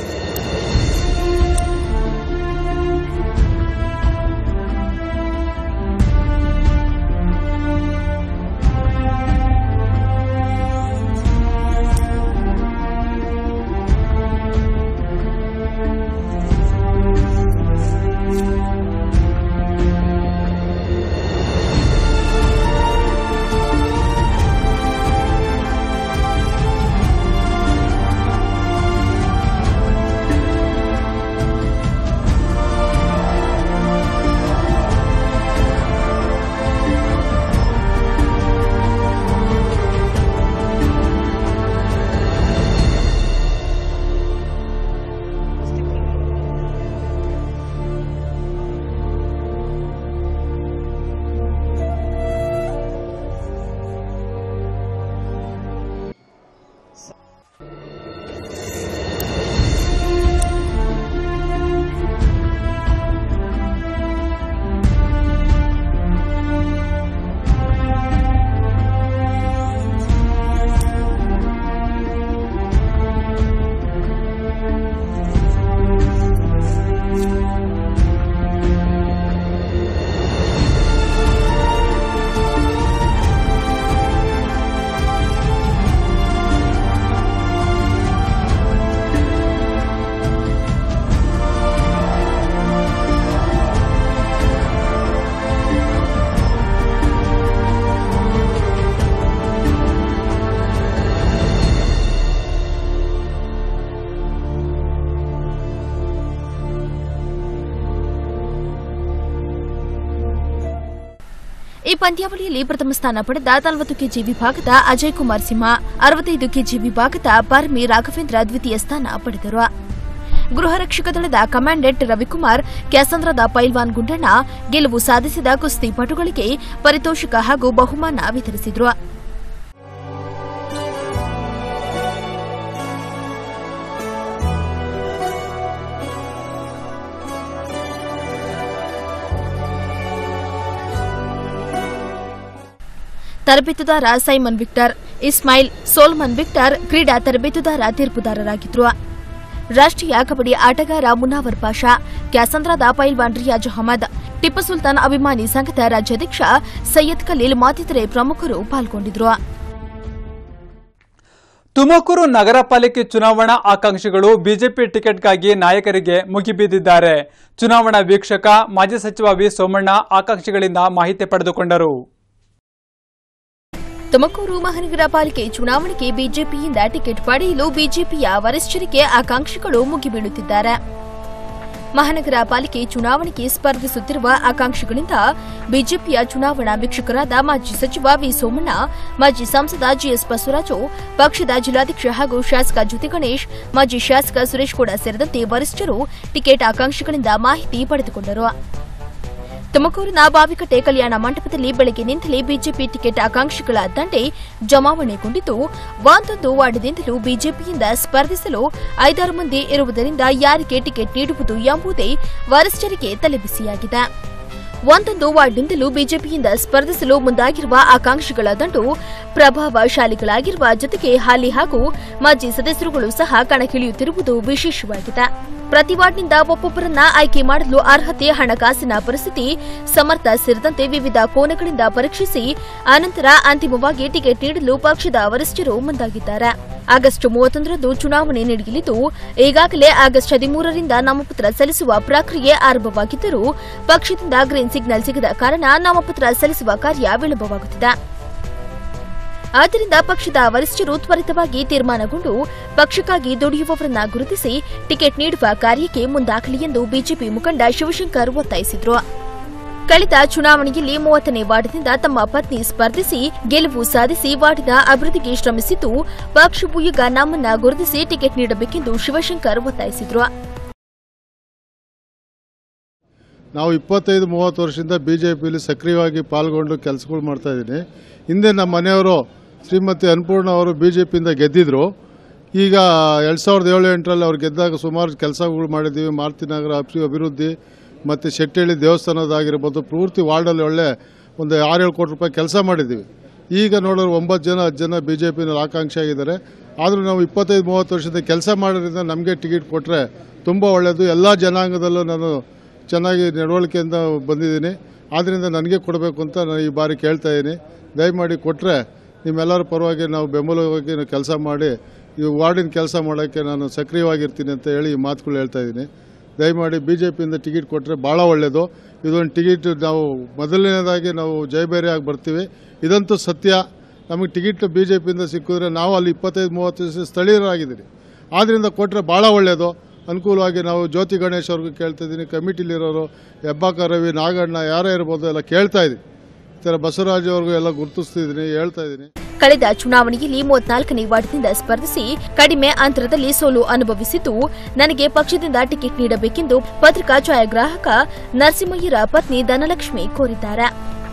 ಈ ಪಂದ್ಯಾವಳಿಯಲ್ಲಿ ಪ್ರಥಮ ಸ್ಥಾನ ಪಡೆದ ನಲವತ್ತು ಕೆಜಿ ವಿಭಾಗದ ಅಜಯ್ ಕುಮಾರ್ ಸಿಂಹ ಅರವತ್ತೈದು ಕೆಜಿ ವಿಭಾಗದ ಬರ್ಮಿ ರಾಘವೇಂದ್ರ ದ್ವಿತೀಯ ಸ್ಥಾನ ಪಡೆದರು ಗೃಹ ರಕ್ಷಕ ದಳದ ಕಮಾಂಡೆಂಟ್ ರವಿಕುಮಾರ್ ಕ್ಯಾಸಂದ್ರದ ಪೈಲ್ವಾನ್ ಗುಂಡಣ್ಣ ಗೆಲುವು ಸಾಧಿಸಿದ ಕುಸ್ತಿ ಪಟುಗಳಿಗೆ ಪಾರಿತೋಷಿಕ ಹಾಗೂ ಬಹುಮಾನ ವಿತರಿಸಿದರು ತರಬೇತುದಾರ Simon Victor Ismail Solomon Victor ಕ್ರೀಡಾ ತರಬೇತುದಾರ ತೀರ್ಪುದಾರರಾಗಿದ್ರು ರಾಷ್ಟ್ರೀಯ ಕಬಡ್ಡಿ ಆಟಗಾರ ಮುನಾವರ್ ಪಾಷಾ ಕ್ಯಾಸಂದ್ರಾದ ಪೈಲ್ವಾನ್ ರಿಯಾಜ್ ಅಹಮದ್ ಟಿಪ್ಪು ಸುಲ್ತಾನ್ ಅಭಿಮಾನಿ ಸಂಘದ ರಾಜ್ಯಾಧ್ಯಕ್ಷ ಸೈಯದ್ ಖಲೀಲ್ ಮತ್ತಿತರೆ ಪ್ರಮುಖರು ಪಾಲ್ಗೊಂಡಿದ್ರು ತುಮಕೂರು ನಗರ ಪಾಲಿಕೆ ಚುನಾವಣಾ ಆಕಾಂಕ್ಷಿಗಳು ಬಿಜೆಪಿ ಟಿಕೆಟ್ಗಾಗಿ ನಾಯಕರಿಗೆ ಮುಗಿಬಿದ್ದಿದ್ದಾರೆ ಚುನಾವಣಾ ವೀಕ್ಷಕ ಮಾಜಿ ಸಚಿವ ವಿ ಸೋಮಣ್ಣ ಆಕಾಂಕ್ಷಿಗಳಿಂದ ಮಾಹಿತಿ ಪಡೆದುಕೊಂಡರು ತುಮಕೂರು ಮಹಾನಗರ ಪಾಲಿಕೆ ಚುನಾವಣೆಗೆ ಬಿಜೆಪಿಯಿಂದ ಟಿಕೆಟ್ ಪಡೆಯಲು ಬಿಜೆಪಿಯ ವರಿಷ್ಠರಿಗೆ ಆಕಾಂಕ್ಷಿಗಳು ಮುಗಿಬೀಳುತ್ತಿದ್ದಾರೆ ಮಹಾನಗರ ಪಾಲಿಕೆ ಚುನಾವಣೆಗೆ ಸ್ಪರ್ಧಿಸುತ್ತಿರುವ ಆಕಾಂಕ್ಷಿಗಳಿಂದ ಬಿಜೆಪಿಯ ಚುನಾವಣಾ ವೀಕ್ಷಕರಾದ ಮಾಜಿ ಸಚಿವ ವಿ ಸೋಮಣ್ಣ ಮಾಜಿ ಸಂಸದ ಜಿಎಸ್ ಬಸವರಾಜು ಪಕ್ಷದ ಜಿಲ್ಲಾಧ್ಯಕ್ಷ ಹಾಗೂ ಶಾಸಕ ಜ್ಯೋತಿ ಗಣೇಶ್ ಮಾಜಿ ಶಾಸಕ ಸುರೇಶ್ ಕೂಡ ಸೇರಿದಂತೆ ವರಿಷ್ಠರು ಟಿಕೆಟ್ ಆಕಾಂಕ್ಷಿಗಳಿಂದ ಮಾಹಿತಿ ಪಡೆದುಕೊಂಡರು ತುಮಕೂರಿನ ಬಾವಿಕಟ್ಟೆ ಕಲ್ಯಾಣ ಮಂಟಪದಲ್ಲಿ ಬೆಳಗ್ಗಿನಿಂದಲೇ ಬಿಜೆಪಿ ಟಿಕೆಟ್ ಆಕಾಂಕ್ಷಿಗಳ ದಂಡೆ ಜಮಾವಣೆಗೊಂಡಿದ್ದು ಒಂದೊಂದು ವಾರ್ಡ್ನಿಂದಲೂ ಬಿಜೆಪಿಯಿಂದ ಸ್ಪರ್ಧಿಸಲು ಐದಾರು ಮಂದಿ ಇರುವುದರಿಂದ ಯಾರಿಗೆ ಟಿಕೆಟ್ ನೀಡುವುದು ಎಂಬುದೇ ವರಿಷ್ಠರಿಗೆ ತಲೆಬಿಸಿಯಾಗಿದೆ ಒಂದೊಂದು ವಾರ್ಡ್ನಿಂದಲೂ ಬಿಜೆಪಿಯಿಂದ ಸ್ಪರ್ಧಿಸಲು ಮುಂದಾಗಿರುವ ಆಕಾಂಕ್ಷಿಗಳ ದಂಡು ಪ್ರಭಾವಶಾಲಿಗಳಾಗಿರುವ ಜೊತೆಗೆ ಹಾಲಿ ಹಾಗೂ ಮಾಜಿ ಸದಸ್ಯರುಗಳು ಸಹ ಕಣಕ್ಕಿಳಿಯುತ್ತಿರುವುದು ವಿಶೇಷವಾಗಿದೆ ಪ್ರತಿ ವಾರ್ಡ್ನಿಂದ ಒಬ್ಬೊಬ್ಬರನ್ನ ಆಯ್ಕೆ ಮಾಡಲು ಅರ್ಹತೆ ಹಣಕಾಸಿನ ಪರಿಸ್ಥಿತಿ ಸಮರ್ಥ ಸೇರಿದಂತೆ ವಿವಿಧ ಕೋನಗಳಿಂದ ಪರೀಕ್ಷಿಸಿ ಅನಂತರ ಅಂತಿಮವಾಗಿ ಟಿಕೆಟ್ ನೀಡಲು ಪಕ್ಷದ ವರಿಷ್ಠರು ಮುಂದಾಗಿದ್ದಾರೆ ಆಗಸ್ಟ್ ಮೂವತ್ತೊಂದರಂದು ಚುನಾವಣೆ ನಡೆಯಲಿದ್ದು ಈಗಾಗಲೇ ಆಗಸ್ಟ್ ಹದಿಮೂರರಿಂದ ನಾಮಪತ್ರ ಸಲ್ಲಿಸುವ ಪ್ರಕ್ರಿಯೆ ಆರಂಭವಾಗಿದ್ದರೂ ಪಕ್ಷದಿಂದ ಗ್ರೀನ್ ಸಿಗ್ನಲ್ ಸಿಗದ ಕಾರಣ ನಾಮಪತ್ರ ಸಲ್ಲಿಸುವ ಕಾರ್ಯ ವಿಳಂಬವಾಗುತ್ತಿದೆ ಆದ್ದರಿಂದ ಪಕ್ಷದ ವರಿಷ್ಠರು ತ್ವರಿತವಾಗಿ ತೀರ್ಮಾನಗೊಂಡು ಪಕ್ಷಕ್ಕಾಗಿ ದುಡಿಯುವವರನ್ನ ಗುರುತಿಸಿ ಟಿಕೆಟ್ ನೀಡುವ ಕಾರ್ಯಕ್ಕೆ ಮುಂದಾಗಲಿ ಎಂದು ಬಿಜೆಪಿ ಮುಖಂಡ ಶಿವಶಂಕರ್ ಒತ್ತಾಯಿಸಿದರು ಕಳೆದ ಚುನಾವಣೆಯಲ್ಲಿ ಮೂವತ್ತನೇ ವಾರ್ಡ್ನಿಂದ ತಮ್ಮ ಪತ್ನಿ ಸ್ಪರ್ಧಿಸಿ ಗೆಲುವು ಸಾಧಿಸಿ ವಾರ್ಡಿನ ಅಭಿವೃದ್ಧಿಗೆ ಶ್ರಮಿಸಿದ್ದು ಪಕ್ಷವು ಈಗ ನಮ್ಮನ್ನ ಗುರುತಿಸಿ ಟಿಕೆಟ್ ನೀಡಬೇಕೆಂದು ಶಿವಶಂಕರ್ ಒತ್ತಾಯಿಸಿದರು ನಾವು ಇಪ್ಪತ್ತೈದು ಮೂವತ್ತು ವರ್ಷದಿಂದ ಬಿ ಜೆ ಪಿಲಿ ಸಕ್ರಿಯವಾಗಿ ಪಾಲ್ಗೊಂಡು ಕೆಲಸಗಳು ಮಾಡ್ತಾಯಿದ್ದೀನಿ ಹಿಂದೆ ನಮ್ಮ ಮನೆಯವರು ಶ್ರೀಮತಿ ಅನ್ನಪೂರ್ಣ ಅವರು ಬಿ ಜೆ ಪಿಯಿಂದ ಗೆದ್ದಿದ್ರು ಈಗ ಎರಡು ಸಾವಿರದ ಏಳು ಎಂಟರಲ್ಲಿ ಅವ್ರು ಗೆದ್ದಾಗ ಸುಮಾರು ಕೆಲಸಗಳು ಮಾಡಿದ್ದೀವಿ ಮಾರುತಿನಗರ ಅಭಿ ಅಭಿವೃದ್ಧಿ ಮತ್ತು ಶೆಟ್ಟಿಹಳ್ಳಿ ದೇವಸ್ಥಾನದಾಗಿರ್ಬೋದು ಪೂರ್ತಿ ವಾರ್ಡಲ್ಲಿ ಒಳ್ಳೆ ಒಂದು ಆರೇಳು ಕೋಟಿ ರೂಪಾಯಿ ಕೆಲಸ ಮಾಡಿದ್ದೀವಿ ಈಗ ನೋಡಿದ್ರೆ ಒಂಬತ್ತು ಜನ ಹತ್ತು ಜನ ಬಿ ಜೆ ಪಿನಲ್ಲಿ ಆಕಾಂಕ್ಷಿ ಆಗಿದ್ದಾರೆ ಆದರೂ ನಾವು ಇಪ್ಪತ್ತೈದು ಮೂವತ್ತು ವರ್ಷದ ಕೆಲಸ ಮಾಡೋದ್ರಿಂದ ನಮಗೆ ಟಿಕೆಟ್ ಕೊಟ್ಟರೆ ತುಂಬ ಒಳ್ಳೆಯದು ಎಲ್ಲ ಜನಾಂಗದಲ್ಲೂ ನಾನು ಚೆನ್ನಾಗಿ ನಡವಳಿಕೆಯಿಂದ ಬಂದಿದ್ದೀನಿ ಆದ್ದರಿಂದ ನನಗೆ ಕೊಡಬೇಕು ಅಂತ ನಾನು ಈ ಬಾರಿ ಕೇಳ್ತಾ ಇದ್ದೀನಿ ದಯಮಾಡಿ ಕೊಟ್ಟರೆ ನಿಮ್ಮೆಲ್ಲರ ಪರವಾಗಿ ನಾವು ಬೆಂಬಲವಾಗಿ ಕೆಲಸ ಮಾಡಿ ಈ ವಾರ್ಡಿನ ಕೆಲಸ ಮಾಡೋಕ್ಕೆ ನಾನು ಸಕ್ರಿಯವಾಗಿರ್ತೀನಿ ಅಂತ ಹೇಳಿ ಈ ಮಾತುಗಳು ಹೇಳ್ತಾ ಇದ್ದೀನಿ ದಯಮಾಡಿ ಬಿ ಜೆ ಪಿಯಿಂದ ಟಿಕೆಟ್ ಕೊಟ್ಟರೆ ಭಾಳ ಒಳ್ಳೆಯದು ಇದೊಂದು ಟಿಕೆಟ್ ನಾವು ಮೊದಲನೇದಾಗಿ ನಾವು ಜಯಬೇರಿಯಾಗಿ ಬರ್ತೀವಿ ಇದಂತೂ ಸತ್ಯ ನಮಗೆ ಟಿಕೆಟ್ ಬಿ ಜೆ ಪಿಯಿಂದ ಸಿಕ್ಕಿದ್ರೆ ನಾವು ಅಲ್ಲಿ ಇಪ್ಪತ್ತೈದು ಮೂವತ್ತು ದಿವಸ ಸ್ಥಳೀಯರಾಗಿದ್ದೀರಿ ಆದ್ದರಿಂದ ಕೊಟ್ಟರೆ ಭಾಳ ಒಳ್ಳೆಯದು ಅನುಕೂಲವಾಗಿ ನಾವು ಜ್ಯೋತಿ ಗಣೇಶ್ ಅವ್ರಿಗೂ ಕೇಳ್ತಾ ಇದ್ದೀನಿ ಕಮಿಟಿಲಿರೋರು ಹೆಬ್ಬಾಕ ರವಿ ನಾಗಣ್ಣ ಯಾರೇ ಇರ್ಬೋದು ಎಲ್ಲ ಕೇಳ್ತಾ ಇದ್ದೀನಿ ಈ ಥರ ಬಸವರಾಜ್ ಅವ್ರಿಗೂ ಎಲ್ಲ ಗುರುತಿಸ್ತಿದ್ದೀನಿ ಹೇಳ್ತಾ ಇದ್ದೀನಿ ಕಳೆದ ಚುನಾವಣೆಯಲ್ಲಿ ಮೂವತ್ನಾಲ್ಕನೇ ವಾರ್ಡ್ನಿಂದ ಸ್ಪರ್ಧಿಸಿ ಕಡಿಮೆ ಅಂತರದಲ್ಲಿ ಸೋಲು ಅನುಭವಿಸಿದ್ದು ನನಗೆ ಪಕ್ಷದಿಂದ ಟಿಕೆಟ್ ನೀಡಬೇಕೆಂದು ಪತ್ರಿಕಾ ಛಾಯಾಗ್ರಾಹಕ ನರಸಿಂಹಯ್ಯರ ಪತ್ನಿ ಧನಲಕ್ಷ್ಮಿ ಕೋರಿದ್ದಾರೆ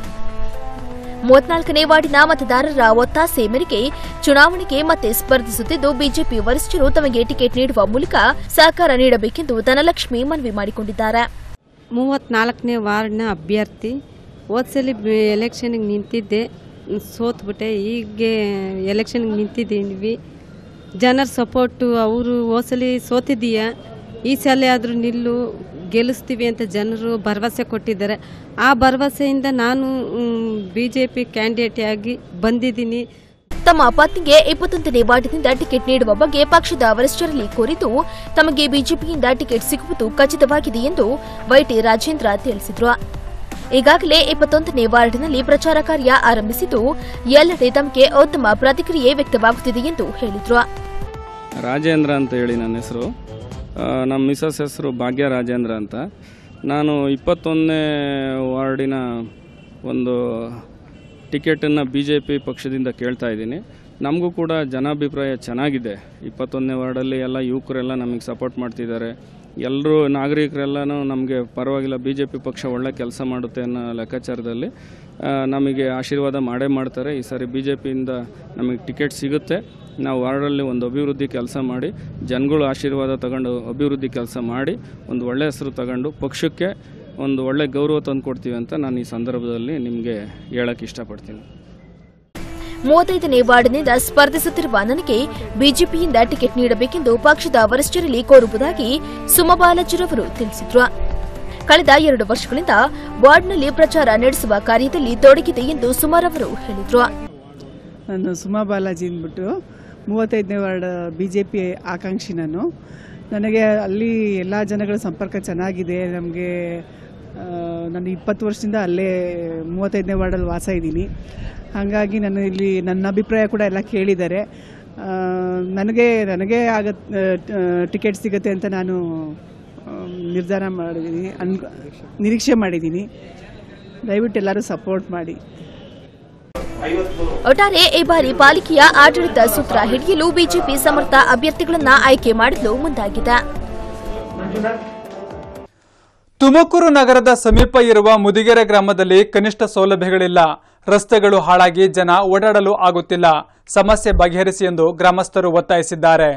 ಮೂವತ್ನಾಲ್ಕನೇ ವಾರ್ಡಿನ ಮತದಾರರ ಒತ್ತಾಸೆ ಮೇರೆಗೆ ಚುನಾವಣೆಗೆ ಮತ್ತೆ ಸ್ಪರ್ಧಿಸುತ್ತಿದ್ದು ಬಿಜೆಪಿ ವರಿಷ್ಠರು ತಮಗೆ ಟಿಕೆಟ್ ನೀಡುವ ಮೂಲಕ ಸಹಕಾರ ನೀಡಬೇಕೆಂದು ಧನಲಕ್ಷ್ಮಿ ಮನವಿ ಮಾಡಿಕೊಂಡಿದ್ದಾರೆ ಮೂವತ್ನಾಲ್ಕನೇ ವಾರ್ಡ್ನ ಅಭ್ಯರ್ಥಿ ಹೋದ್ಸಲಿ ಎಲೆಕ್ಷನ್ಗೆ ನಿಂತಿದ್ದೆ ಸೋತ್ಬಿಟ್ಟೆ ಈಗ ಎಲೆಕ್ಷನ್ಗೆ ನಿಂತಿದ್ದೀವಿ ಜನರ ಸಪೋರ್ಟು ಅವರು ಹೋದ್ಸಲಿ ಸೋತಿದ್ದೀಯ ಈ ಸಲ ಆದರೂ ನಿಲ್ಲು ಗೆಲ್ಲಿಸ್ತೀವಿ ಅಂತ ಜನರು ಭರವಸೆ ಕೊಟ್ಟಿದ್ದಾರೆ ಆ ಭರವಸೆಯಿಂದ ನಾನು ಬಿ ಜೆ ಪಿ ಕ್ಯಾಂಡಿಡೇಟ್ ಆಗಿ ಬಂದಿದ್ದೀನಿ ತಮ್ಮ ಪತ್ನಿಗೆ ಇಪ್ಪತ್ತೊಂದನೇ ವಾರ್ಡಿನಿಂದ ಟಿಕೆಟ್ ನೀಡುವ ಬಗ್ಗೆ ಪಕ್ಷದ ವರಿಷ್ಠರಲ್ಲಿ ಕೋರಿದ್ದು ತಮಗೆ ಬಿಜೆಪಿಯಿಂದ ಟಿಕೆಟ್ ಸಿಗುವುದು ಖಚಿತವಾಗಿದೆ ಎಂದು ವೈಟಿ ರಾಜೇಂದ್ರ ತಿಳಿಸಿದ್ರು ಈಗಾಗಲೇ ಇಪ್ಪತ್ತೊಂದನೇ ವಾರ್ಡಿನಲ್ಲಿ ಪ್ರಚಾರ ಕಾರ್ಯ ಆರಂಭಿಸಿದ್ದು ಎಲ್ಲೆಡೆ ತಮಗೆ ಉತ್ತಮ ಪ್ರತಿಕ್ರಿಯೆ ವ್ಯಕ್ತವಾಗುತ್ತಿದೆ ಎಂದು ಹೇಳಿದ್ರು ರಾಜೇಂದ್ರ ಅಂತ ಹೇಳಿ ನನ್ನ ಹೆಸರು ನಮ್ಮ ಮಿಸಸ್ ಹೆಸರು ಭಾಗ್ಯ ರಾಜೇಂದ್ರ ಅಂತ ನಾನು ಇಪ್ಪತ್ತೊಂದನೇ ವಾರ್ಡಿನ ಒಂದು ಟಿಕೆಟನ್ನು ಬಿ ಜೆ ಪಿ ಪಕ್ಷದಿಂದ ಕೇಳ್ತಾ ಇದ್ದೀನಿ ನಮಗೂ ಕೂಡ ಜನಾಭಿಪ್ರಾಯ ಚೆನ್ನಾಗಿದೆ ಇಪ್ಪತ್ತೊಂದನೇ ವಾರ್ಡಲ್ಲಿ ಎಲ್ಲ ಯುವಕರೆಲ್ಲ ನಮಗೆ ಸಪೋರ್ಟ್ ಮಾಡ್ತಿದ್ದಾರೆ ಎಲ್ಲರೂ ನಾಗರಿಕರೆಲ್ಲನೂ ನಮಗೆ ಪರವಾಗಿಲ್ಲ ಬಿ ಜೆ ಪಿ ಪಕ್ಷ ಒಳ್ಳೆ ಕೆಲಸ ಮಾಡುತ್ತೆ ಅನ್ನೋ ಲೆಕ್ಕಾಚಾರದಲ್ಲಿ ಆ, ನಮಗೆ ಆಶೀರ್ವಾದ ಮಾಡೇ ಮಾಡ್ತಾರೆ ಈ ಸಾರಿ ಬಿ ಜೆ ಪಿಯಿಂದ ನಮಗೆ ಟಿಕೆಟ್ ಸಿಗುತ್ತೆ ನಾವು ವಾರ್ಡಲ್ಲಿ ಒಂದು ಅಭಿವೃದ್ಧಿ ಕೆಲಸ ಮಾಡಿ ಜನಗಳು ಆಶೀರ್ವಾದ ತಗೊಂಡು ಅಭಿವೃದ್ಧಿ ಕೆಲಸ ಮಾಡಿ ಒಂದು ಒಳ್ಳೆ ಹೆಸರು ತಗೊಂಡು ಪಕ್ಷಕ್ಕೆ ಒಂದು ಒಳ್ಳೆ ಗೌರವ ತಂದು ಕೊಡ್ತೀವಿ ಅಂತ ನಾನು ಈ ಸಂದರ್ಭದಲ್ಲಿ ನಿಮಗೆ ಹೇಳಕ್ಕೆ ಇಷ್ಟಪಡ್ತೀನಿ ಮೂವತ್ತೈದನೇ ವಾರ್ಡ್ನಿಂದ ಸ್ಪರ್ಧಿಸುತ್ತಿರುವ ನನಗೆ ಬಿಜೆಪಿಯಿಂದ ಟಿಕೆಟ್ ನೀಡಬೇಕೆಂದು ಪಕ್ಷದ ವರಿಷ್ಠರಲ್ಲಿ ಕೋರುವುದಾಗಿ ಸುಮಬಾಲಜಿರವರು ತಿಳಿಸಿದ್ರು ಕಳೆದ ಎರಡು ವರ್ಷಗಳಿಂದ ವಾರ್ಡ್ನಲ್ಲಿ ಪ್ರಚಾರ ನಡೆಸುವ ಕಾರ್ಯದಲ್ಲಿ ತೊಡಗಿದೆ ಎಂದು ಸುಮಾರವರು ಹೇಳಿದ್ರು ನಾನು ಸುಮಾ ಬಾಲಾಜಿ ಅಂದ್ಬಿಟ್ಟು ಮೂವತ್ತೈದನೇ ವಾರ್ಡ್ ಬಿ ಜೆ ಪಿ ಆಕಾಂಕ್ಷಿ ನಾನು ನನಗೆ ಅಲ್ಲಿ ಎಲ್ಲ ಜನಗಳ ಸಂಪರ್ಕ ಚೆನ್ನಾಗಿದೆ ನಮಗೆ ನಾನು ಇಪ್ಪತ್ತು ವರ್ಷದಿಂದ ಅಲ್ಲೇ ಮೂವತ್ತೈದನೇ ವಾರ್ಡಲ್ಲಿ ವಾಸ ಇದ್ದೀನಿ ಹಾಗಾಗಿ ನಾನು ಇಲ್ಲಿ ನನ್ನ ಅಭಿಪ್ರಾಯ ಕೂಡ ಎಲ್ಲ ಕೇಳಿದ್ದಾರೆ ಆ, ನನಗೆ ನನಗೆ ಆಗತ್ ಟಿಕೆಟ್ ಸಿಗುತ್ತೆ ಅಂತ ನಾನು ಆ, ನಿರ್ಧಾರ ಮಾಡಿದ್ದೀನಿ ಅನ್ ನಿರೀಕ್ಷೆ ಮಾಡಿದ್ದೀನಿ ದಯವಿಟ್ಟು ಎಲ್ಲರೂ ಸಪೋರ್ಟ್ ಮಾಡಿ ಒಟ್ಟಾರೆ ಈ ಬಾರಿ ಪಾಲಿಕೆಯ ಆಡಳಿತ ಸೂತ್ರ ಹಿಡಿಯಲು ಬಿಜೆಪಿ ಸಮರ್ಥ ಅಭ್ಯರ್ಥಿಗಳನ್ನ ಆಯ್ಕೆ ಮಾಡಲು ಮುಂದಾಗಿದೆ ತುಮಕೂರು ನಗರದ ಸಮೀಪ ಇರುವ ಮುದಿಗೆರೆ ಗ್ರಾಮದಲ್ಲಿ ಕನಿಷ್ಠ ಸೌಲಭ್ಯಗಳಿಲ್ಲ ರಸ್ತೆಗಳು ಹಾಳಾಗಿ ಜನ ಓಡಾಡಲು ಆಗುತ್ತಿಲ್ಲ ಸಮಸ್ಯೆ ಬಗೆಹರಿಸಿ ಎಂದು ಗ್ರಾಮಸ್ಥರು ಒತ್ತಾಯಿಸಿದ್ದಾರೆ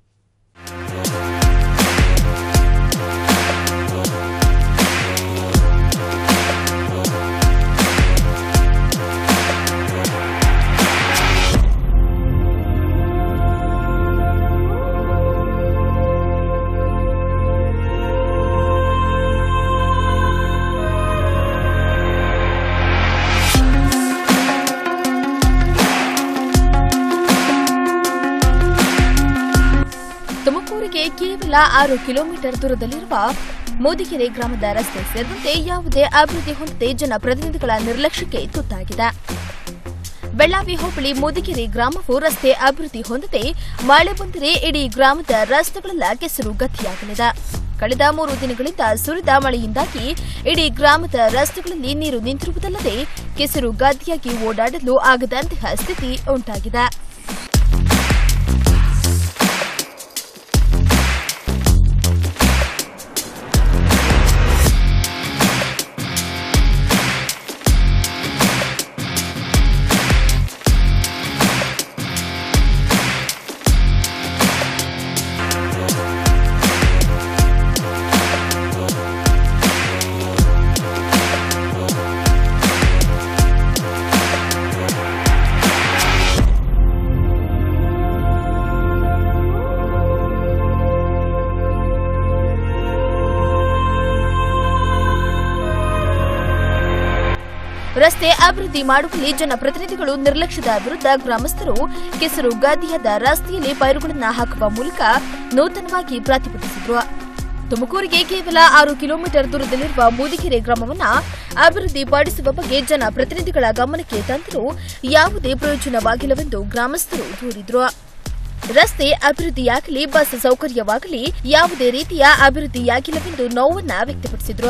ತುಮಕೂರಿಗೆ ಕೇವಲ ಆರು ಕಿಲೋಮೀಟರ್ ದೂರದಲ್ಲಿರುವ ಮೋದಿಗೆರೆ ಗ್ರಾಮದ ರಸ್ತೆ ಸೇರಿದಂತೆ ಯಾವುದೇ ಅಭಿವೃದ್ಧಿ ಹೊಂದದೆ ಜನಪ್ರತಿನಿಧಿಗಳ ನಿರ್ಲಕ್ಷ್ಯಕ್ಕೆ ತುತ್ತಾಗಿದೆ ಬೆಳ್ಳಾವಿ ಹೋಬಳಿ ಮೋದಿಗೆರೆ ಗ್ರಾಮವು ರಸ್ತೆ ಅಭಿವೃದ್ಧಿ ಹೊಂದದೆ ಮಳೆ ಬಂದರೆ ಇಡೀ ಗ್ರಾಮದ ರಸ್ತೆಗಳೆಲ್ಲ ಕೆಸರು ಗತಿಯಾಗಲಿದೆ ಕಳೆದ ಮೂರು ದಿನಗಳಿಂದ ಸುರಿದ ಮಳೆಯಿಂದಾಗಿ ಇಡೀ ಗ್ರಾಮದ ರಸ್ತೆಗಳಲ್ಲಿ ನೀರು ನಿಂತಿರುವುದಲ್ಲದೆ ಕೆಸರು ಗದ್ದಿಯಾಗಿ ಓಡಾಡಲು ಆಗದಂತಹ ಸ್ಥಿತಿ ಉಂಟಾಗಿದೆ ರಸ್ತೆ ಅಭಿವೃದ್ಧಿ ಮಾಡುವಲ್ಲಿ ಜನಪ್ರತಿನಿಧಿಗಳು ನಿರ್ಲಕ್ಷ್ಯದ ವಿರುದ್ಧ ಗ್ರಾಮಸ್ಥರು ಕೆಸರು ಗದ್ದಿಯದ ರಸ್ತೆಯಲ್ಲಿ ಪೈರುಗಳನ್ನು ಹಾಕುವ ಮೂಲಕ ನೂತನವಾಗಿ ಪ್ರತಿಭಟಿಸಿದ್ರು ತುಮಕೂರಿಗೆ ಕೇವಲ ಆರು ಕಿಲೋಮೀಟರ್ ದೂರದಲ್ಲಿರುವ ಮೂದಿಗೆರೆ ಗ್ರಾಮವನ್ನ ಅಭಿವೃದ್ಧಿಪಡಿಸುವ ಬಗ್ಗೆ ಜನಪ್ರತಿನಿಧಿಗಳ ಗಮನಕ್ಕೆ ತಂದರೂ ಯಾವುದೇ ಪ್ರಯೋಜನವಾಗಿಲ್ಲವೆಂದು ಗ್ರಾಮಸ್ಥರು ದೂರಿದ್ರು ರಸ್ತೆ ಅಭಿವೃದ್ಧಿಯಾಗಲಿ ಬಸ್ ಸೌಕರ್ಯವಾಗಲಿ ಯಾವುದೇ ರೀತಿಯ ಅಭಿವೃದ್ಧಿಯಾಗಿಲ್ಲವೆಂದು ನೋವನ್ನ ವ್ಯಕ್ತಪಡಿಸಿದ್ರು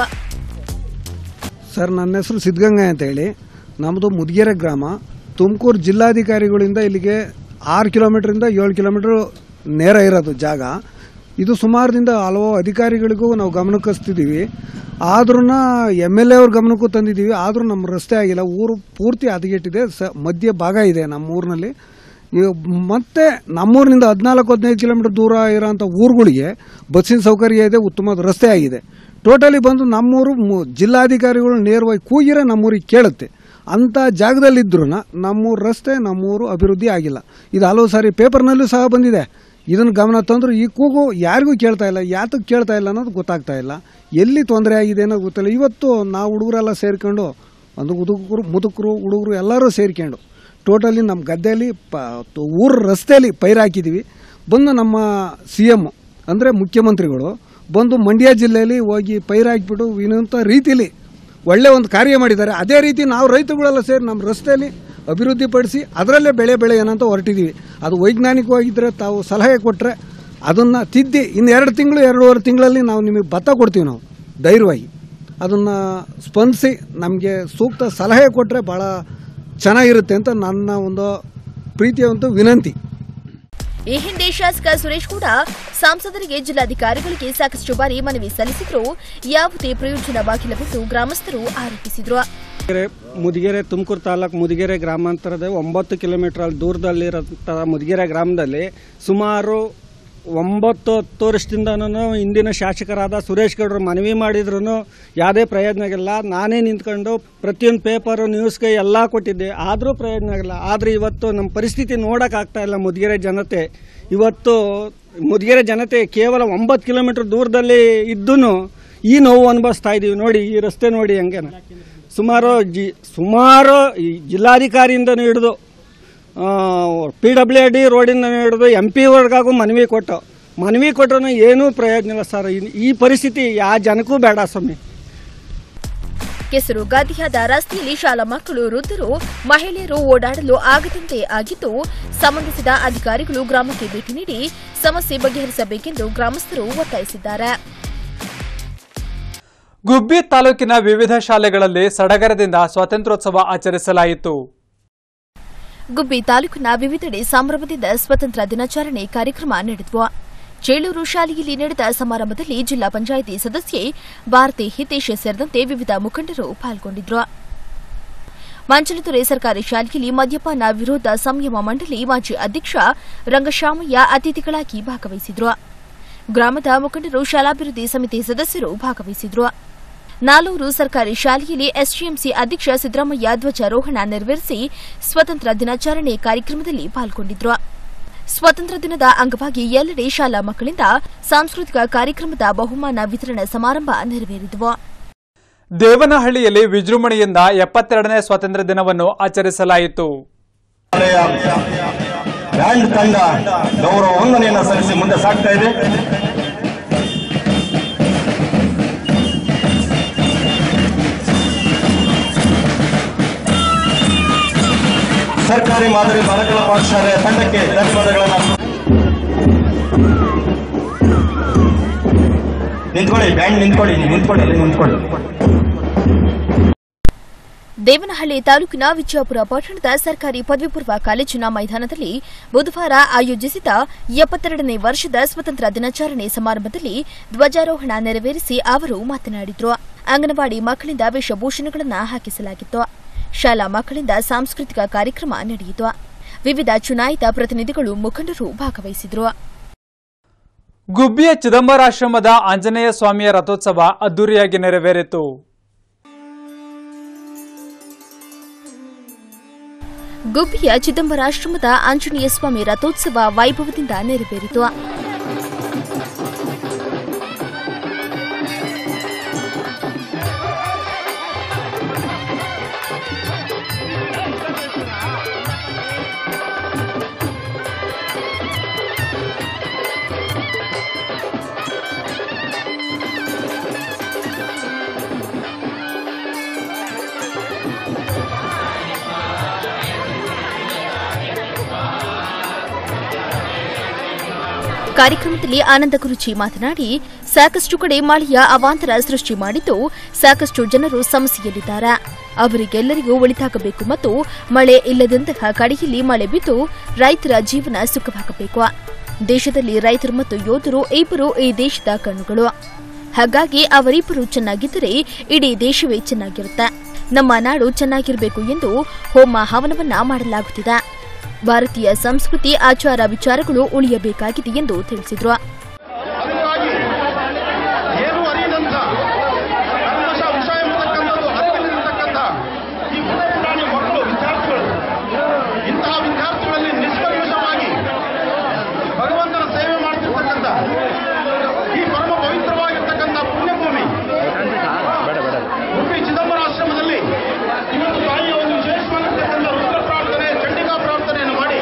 ಸರ್ ನನ್ನ ಹೆಸರು ಸಿದ್ಧಗಂಗಾ ಅಂತ ಹೇಳಿ ನಮ್ಮದು ಮುದ್ಗೆರೆ ಗ್ರಾಮ ತುಮಕೂರು ಜಿಲ್ಲಾಧಿಕಾರಿಗಳಿಂದ ಇಲ್ಲಿಗೆ ಆರು ಕಿಲೋಮೀಟ್ರಿಂದ ಏಳು ಕಿಲೋಮೀಟ್ರ್ ನೇರ ಇರೋದು ಜಾಗ ಇದು ಸುಮಾರದಿಂದ ಹಲವು ಅಧಿಕಾರಿಗಳಿಗೂ ನಾವು ಗಮನಕ್ಕೆ ಹರಿಸ್ತಿದ್ದೀವಿ ಆದ್ರೂ ಎಮ್ ಎಲ್ ಎ ಅವ್ರ ಗಮನಕ್ಕೂ ತಂದಿದ್ದೀವಿ ಆದರೂ ನಮ್ಮ ರಸ್ತೆ ಆಗಿಲ್ಲ ಊರು ಪೂರ್ತಿ ಹದಗೆಟ್ಟಿದೆ ಸ ಮಧ್ಯ ಭಾಗ ಇದೆ ನಮ್ಮ ಊರಿನಲ್ಲಿ ಈಗ ಮತ್ತೆ ನಮ್ಮೂರಿನಿಂದ ಹದಿನಾಲ್ಕು ಹದಿನೈದು ಕಿಲೋಮೀಟರ್ ದೂರ ಇರೋಂಥ ಊರುಗಳಿಗೆ ಬಸ್ಸಿನ ಸೌಕರ್ಯ ಇದೆ ಉತ್ತಮವಾದ ರಸ್ತೆ ಆಗಿದೆ ಟೋಟಲಿ ಬಂದು ನಮ್ಮೂರು ಮು- ಜಿಲ್ಲಾಧಿಕಾರಿಗಳು ನೇರವಾಗಿ ಕೂಗಿರೆ ನಮ್ಮೂರಿಗೆ ಕೇಳುತ್ತೆ ಅಂಥ ಜಾಗದಲ್ಲಿದ್ರೂ ನಮ್ಮೂರು ರಸ್ತೆ ನಮ್ಮೂರು ಅಭಿವೃದ್ಧಿ ಆಗಿಲ್ಲ ಇದು ಹಲವು ಸಾರಿ ಪೇಪರ್ನಲ್ಲೂ ಸಹ ಬಂದಿದೆ ಇದನ್ನು ಗಮನ ತಂದ್ರು ಈ ಕೂಗು ಯಾರಿಗೂ ಕೇಳ್ತಾ ಇಲ್ಲ ಯಾತಕ್ಕೆ ಕೇಳ್ತಾ ಇಲ್ಲ ಅನ್ನೋದು ಗೊತ್ತಾಗ್ತಾ ಇಲ್ಲ ಎಲ್ಲಿ ತೊಂದರೆ ಆಗಿದೆ ಅನ್ನೋದು ಗೊತ್ತಿಲ್ಲ ಇವತ್ತು ನಾವು ಹುಡುಗರೆಲ್ಲ ಸೇರ್ಕೊಂಡು ಒಂದು ಮುದುಕರು ಮುದುಕರು ಹುಡುಗರು ಎಲ್ಲರೂ ಸೇರ್ಕೊಂಡು ಟೋಟಲಿ ನಮ್ಮ ಗದ್ದೆಯಲ್ಲಿ ಪ ಊರ ರಸ್ತೆಯಲ್ಲಿ ಪೈರು ಹಾಕಿದ್ದೀವಿ ಬಂದು ನಮ್ಮ ಸಿ ಎಮ್ ಅಂದರೆ ಮುಖ್ಯಮಂತ್ರಿಗಳು ಬಂದು ಮಂಡ್ಯ ಜಿಲ್ಲೆಯಲ್ಲಿ ಹೋಗಿ ಪೈರು ಹಾಕಿಬಿಟ್ಟು ವಿನಂತ ರೀತಿಯಲ್ಲಿ ಒಳ್ಳೆ ಒಂದು ಕಾರ್ಯ ಮಾಡಿದ್ದಾರೆ ಅದೇ ರೀತಿ ನಾವು ರೈತರುಗಳೆಲ್ಲ ಸೇರಿ ನಮ್ಮ ರಸ್ತೆಯಲ್ಲಿ ಅಭಿವೃದ್ಧಿಪಡಿಸಿ ಅದರಲ್ಲೇ ಬೆಳೆ ಬೆಳೆಯೋಣಂತ ಹೊರಟಿದ್ದೀವಿ ಅದು ವೈಜ್ಞಾನಿಕವಾಗಿದ್ದರೆ ತಾವು ಸಲಹೆ ಕೊಟ್ಟರೆ ಅದನ್ನು ತಿದ್ದಿ ಇನ್ನು ಎರಡು ತಿಂಗಳು ಎರಡೂವರೆ ತಿಂಗಳಲ್ಲಿ ನಾವು ನಿಮಗೆ ಭತ್ತ ಕೊಡ್ತೀವಿ ನಾವು ಧೈರ್ಯವಾಗಿ ಅದನ್ನು ಸ್ಪಂದಿಸಿ ನಮಗೆ ಸೂಕ್ತ ಸಲಹೆ ಕೊಟ್ಟರೆ ಭಾಳ ಚೆನ್ನಾಗಿರುತ್ತೆ ಅಂತ ನನ್ನ ಒಂದು ಪ್ರೀತಿಯ ಒಂದು ವಿನಂತಿ ಈ ಹಿಂದೆ ಶಾಸಕ ಸುರೇಶ್ ಕೂಡ ಸಂಸದರಿಗೆ ಜಿಲ್ಲಾಧಿಕಾರಿಗಳಿಗೆ ಸಾಕಷ್ಟು ಬಾರಿ ಮನವಿ ಸಲ್ಲಿಸಿದ್ರು ಯಾವುದೇ ಪ್ರಯೋಜನವಾಗಿಲ್ಲವೆಂದು ಗ್ರಾಮಸ್ಥರು ಆರೋಪಿಸಿದ್ರು ಮುದಿಗೆರೆ ಮುದಿಗೆರೆ ತುಮಕೂರು ತಾಲೂಕು ಮುದಿಗೆರೆ ಗ್ರಾಮಾಂತರದ ಒಂಬತ್ತು ಕಿಲೋಮೀಟರ್ ಅಲ್ಲಿ ದೂರದಲ್ಲಿರೋಂಥ ಮುದಿಗೆರೆ ಗ್ರಾಮದಲ್ಲಿ ಸುಮಾರು ಒಂಬತ್ತು ಹತ್ತು ವರ್ಷದಿಂದನೂ ಇಂದಿನ ಶಾಸಕರಾದ ಸುರೇಶ್ ಗೌಡರು ಮನವಿ ಮಾಡಿದ್ರು ಯಾವುದೇ ಪ್ರಯೋಜನ ಆಗಿಲ್ಲ ನಾನೇ ನಿಂತ್ಕೊಂಡು ಪ್ರತಿಯೊಂದು ಪೇಪರು ನ್ಯೂಸ್ಗೆ ಎಲ್ಲ ಕೊಟ್ಟಿದ್ದೆ ಆದರೂ ಪ್ರಯೋಜನ ಆಗಿಲ್ಲ ಆದರೆ ಇವತ್ತು ನಮ್ಮ ಪರಿಸ್ಥಿತಿ ನೋಡೋಕ್ಕಾಗ್ತಾ ಇಲ್ಲ ಮುದಿಗೆರೆ ಜನತೆ ಇವತ್ತು ಮುದಿಗೆರೆ ಜನತೆ ಕೇವಲ ಒಂಬತ್ತು ಕಿಲೋಮೀಟರ್ ದೂರದಲ್ಲಿ ಇದ್ದೂ ಈ ನೋವು ಅನುಭವಿಸ್ತಾ ಇದ್ದೀವಿ ನೋಡಿ ಈ ರಸ್ತೆ ನೋಡಿ ಹಂಗೇನ ಸುಮಾರು ಜಿ ಸುಮಾರು ಈ ಜಿಲ್ಲಾಧಿಕಾರಿಯಿಂದನೂ ಹಿಡಿದು ಪಿ ಡಬ್ಲ್ಯೂ ಡಿ ರೋಡಿಂದ ಹಿಡಿದು ಎಂ ಪಿ ವರ್ಗಾಗೂ ಮನವಿ ಕೊಟ್ಟು ಮನವಿ ಕೊಟ್ಟರು ಏನೂ ಪ್ರಯೋಜನ ಇಲ್ಲ ಸರ್ ಈ- ಈ ಪರಿಸ್ಥಿತಿ ಯಾವ ಜನಕ್ಕೂ ಬೇಡ ಸ್ವಾಮಿ ಕೆಸರು ಗಾದಿಯಾದ ರಸ್ತೆಯಲ್ಲಿ ಶಾಲಾ ಮಕ್ಕಳು ವೃದ್ಧರು ಮಹಿಳೆಯರು ಓಡಾಡಲು ಆಗದಂತೆ ಆಗಿದ್ದು ಸಂಬಂಧಿಸಿದ ಅಧಿಕಾರಿಗಳು ಗ್ರಾಮಕ್ಕೆ ಭೇಟಿ ನೀಡಿ ಸಮಸ್ಯೆ ಬಗೆಹರಿಸಬೇಕೆಂದು ಗ್ರಾಮಸ್ಥರು ಒತ್ತಾಯಿಸಿದ್ದಾರೆ ಗುಬ್ಬಿ ತಾಲೂಕಿನ ವಿವಿಧ ಶಾಲೆಗಳಲ್ಲಿ ಸಡಗರದಿಂದ ಸ್ವಾತಂತ್ರ್ಯೋತ್ಸವ ಆಚರಿಸಲಾಯಿತು ಗುಬ್ಬಿ ತಾಲೂಕಿನ ವಿವಿಧೆಡೆ ಸಂಭ್ರಮದಿಂದ ಸ್ವಾತಂತ್ರ್ಯ ದಿನಾಚರಣೆ ಕಾರ್ಯಕ್ರಮ ನಡೆದವು ಚೇಳೂರು ಶಾಲೆಯಲ್ಲಿ ನಡೆದ ಸಮಾರಂಭದಲ್ಲಿ ಜಿಲ್ಲಾ ಪಂಚಾಯಿತಿ ಸದಸ್ಯೆ ಭಾರತಿ ಹಿತೇಶ್ ಸೇರಿದಂತೆ ವಿವಿಧ ಮುಖಂಡರು ಪಾಲ್ಗೊಂಡಿದ್ರು ಮಂಚಲದೊರೆ ಸರ್ಕಾರಿ ಶಾಲೆಯಲ್ಲಿ ಮದ್ಯಪಾನ ವಿರೋಧ ಸಂಯಮ ಮಂಡಳಿ ಮಾಜಿ ಅಧ್ಯಕ್ಷ ರಂಗಶಾಮಯ್ಯ ಅತಿಥಿಗಳಾಗಿ ಭಾಗವಹಿಸಿದ್ರು ಗ್ರಾಮದ ಮುಖಂಡರು ಶಾಲಾಭಿವೃದ್ಧಿ ಸಮಿತಿ ಸದಸ್ಯರು ಭಾಗವಹಿಸಿದ್ರು ನಾಲೂರು ಸರ್ಕಾರಿ ಶಾಲೆಯಲ್ಲಿ ಎಸ್ಡಿಎಂಸಿ ಅಧ್ಯಕ್ಷ ಸಿದ್ದರಾಮಯ್ಯ ಧ್ವಜಾರೋಹಣ ನೆರವೇರಿಸಿ ಸ್ವಾತಂತ್ರ್ಯ ದಿನಾಚರಣೆ ಕಾರ್ಯಕ್ರಮದಲ್ಲಿ ಪಾಲ್ಗೊಂಡಿದ್ರು ಸ್ವಾತಂತ್ರ್ಯ ದಿನದ ಅಂಗವಾಗಿ ಎಲ್ಲೆಡೆ ಶಾಲಾ ಮಕ್ಕಳಿಂದ ಸಾಂಸ್ಕೃತಿಕ ಕಾರ್ಯಕ್ರಮದ ಬಹುಮಾನ ವಿತರಣಾ ಸಮಾರಂಭ ನೆರವೇರಿದವು ದೇವನಹಳ್ಳಿಯಲ್ಲಿ ವಿಜೃಂಭಣೆಯಿಂದ ಎಪ್ಪತ್ತೆರಡನೇ ಸ್ವಾತಂತ್ರ್ಯ ದಿನವನ್ನು ಆಚರಿಸಲಾಯಿತು ಬ್ಯಾಂಡ್ ತಂಡ ಗೌರವ ವಂದನೆಯನ್ನು ಸಲ್ಲಿಸಿ ಮುಂದೆ ಸಾಗ್ತಾ ಇದೆ ಸರ್ಕಾರಿ ಮಾದರಿ ಬಾಲಕರ ಪಾಠಶಾಲೆಯ ತಂಡಕ್ಕೆ ಧನ್ಯವಾದಗಳನ್ನು ನಿಂತ್ಕೊಳ್ಳಿ ಬ್ಯಾಂಡ್ ನಿಂತ್ಕೊಳ್ಳಿ ನೀವು ನಿಂತ್ಕೊಳ್ಳಿ ಅಲ್ಲಿ ನಿಂತ್ಕೊಳ್ಳಿ ದೇವನಹಳ್ಳಿ ತಾಲೂಕಿನ ವಿಜಯಪುರ ಪಟ್ಟಣದ ಸರ್ಕಾರಿ ಪದವಿ ಪೂರ್ವ ಕಾಲೇಜಿನ ಮೈದಾನದಲ್ಲಿ ಬುಧವಾರ ಆಯೋಜಿಸಿದ ಎಪ್ಪತ್ತೆರಡನೇ ವರ್ಷದ ಸ್ವತಂತ್ರ ದಿನಾಚರಣೆ ಸಮಾರಂಭದಲ್ಲಿ ಧ್ವಜಾರೋಹಣ ನೆರವೇರಿಸಿ ಅವರು ಮಾತನಾಡಿದರು ಅಂಗನವಾಡಿ ಮಕ್ಕಳಿಂದ ವೇಷಭೂಷಣಗಳನ್ನು ಹಾಕಿಸಲಾಗಿತ್ತು ಶಾಲಾ ಮಕ್ಕಳಿಂದ ಸಾಂಸ್ಕೃತಿಕ ಕಾರ್ಯಕ್ರಮ ನಡೆಯಿತು ವಿವಿಧ ಚುನಾಯಿತ ಪ್ರತಿನಿಧಿಗಳು ಮುಖಂಡರು ಭಾಗವಹಿಸಿದರು ಗುಬ್ಬಿಯ ಚಿದಂಬರಾಶ್ರಮದ ಆಂಜನೇಯ ಸ್ವಾಮಿಯ ರಥೋತ್ಸವ ಅದ್ದೂರಿಯಾಗಿ ನೆರವೇರಿತು ಗುಬ್ಬಿಯ ಚಿದಂಬರಾಶ್ರಮದ ಆಂಜನೇಯ ಸ್ವಾಮಿ ರಥೋತ್ಸವ ವೈಭವದಿಂದ ನೆರವೇರಿತು ಕಾರ್ಯಕ್ರಮದಲ್ಲಿ ಆನಂದ ಗುರುಜಿ ಮಾತನಾಡಿ ಸಾಕಷ್ಟು ಕಡೆ ಮಳೆಯ ಅವಾಂತರ ಸೃಷ್ಟಿ ಮಾಡಿದ್ದು ಸಾಕಷ್ಟು ಜನರು ಸಮಸ್ಯೆಯಲ್ಲಿದ್ದಾರೆ ಅವರಿಗೆಲ್ಲರಿಗೂ ಒಳಿತಾಗಬೇಕು ಮತ್ತು ಮಳೆ ಇಲ್ಲದಂತಹ ಕಡೆಯಲ್ಲಿ ಮಳೆ ಬಿದ್ದು ರೈತರ ಜೀವನ ಸುಖವಾಗಬೇಕು ದೇಶದಲ್ಲಿ ರೈತರು ಮತ್ತು ಯೋಧರು ಇಬ್ಬರು ಈ ದೇಶದ ಕಣ್ಣುಗಳು ಹಾಗಾಗಿ ಅವರಿಬ್ಬರು ಚೆನ್ನಾಗಿದ್ದರೆ ಇಡೀ ದೇಶವೇ ಚೆನ್ನಾಗಿರುತ್ತೆ ನಮ್ಮ ನಾಡು ಚೆನ್ನಾಗಿರಬೇಕು ಎಂದು ಹೋಮ ಹವನವನ್ನ ಮಾಡಲಾಗುತ್ತಿದೆ ಭಾರತೀಯ ಸಂಸ್ಕೃತಿ ಆಚಾರ ವಿಚಾರಗಳು ಉಳಿಯಬೇಕಾಗಿದೆ ಎಂದು ತಿಳಿಸಿದರು ಏನು ಅರಿಯದಂತ ಕಲ್ಮಶ ವಿಷಯ ಎಂಬತಕ್ಕಂಥದ್ದು ಅರಿವಿಲ್ಲತಕ್ಕಂಥ ಈ ಪುಟಾಣಿ ಮಕ್ಕಳು ವಿದ್ಯಾರ್ಥಿಗಳು ಇಂತಹ ವಿದ್ಯಾರ್ಥಿಗಳಲ್ಲಿ ನಿಷ್ಕಲ್ಮಶವಾಗಿ ಭಗವಂತನ ಸೇವೆ ಮಾಡ್ತಿರ್ತಕ್ಕಂಥ ಈ ಪರಮ ಪವಿತ್ರವಾಗಿರ್ತಕ್ಕಂಥ ಪುಣ್ಯಭೂಮಿ ಉಡುಪಿ ಚಿದಂಬರ ಆಶ್ರಮದಲ್ಲಿ ಇವತ್ತು ತಾಯಿಯ ಒಂದು ವಿಶೇಷವಾಗಿರ್ತಕ್ಕಂಥ ರುದ್ರ ಪ್ರಾರ್ಥನೆ ಚಂಡಿಕಾ ಪ್ರಾರ್ಥನೆಯನ್ನು ಮಾಡಿ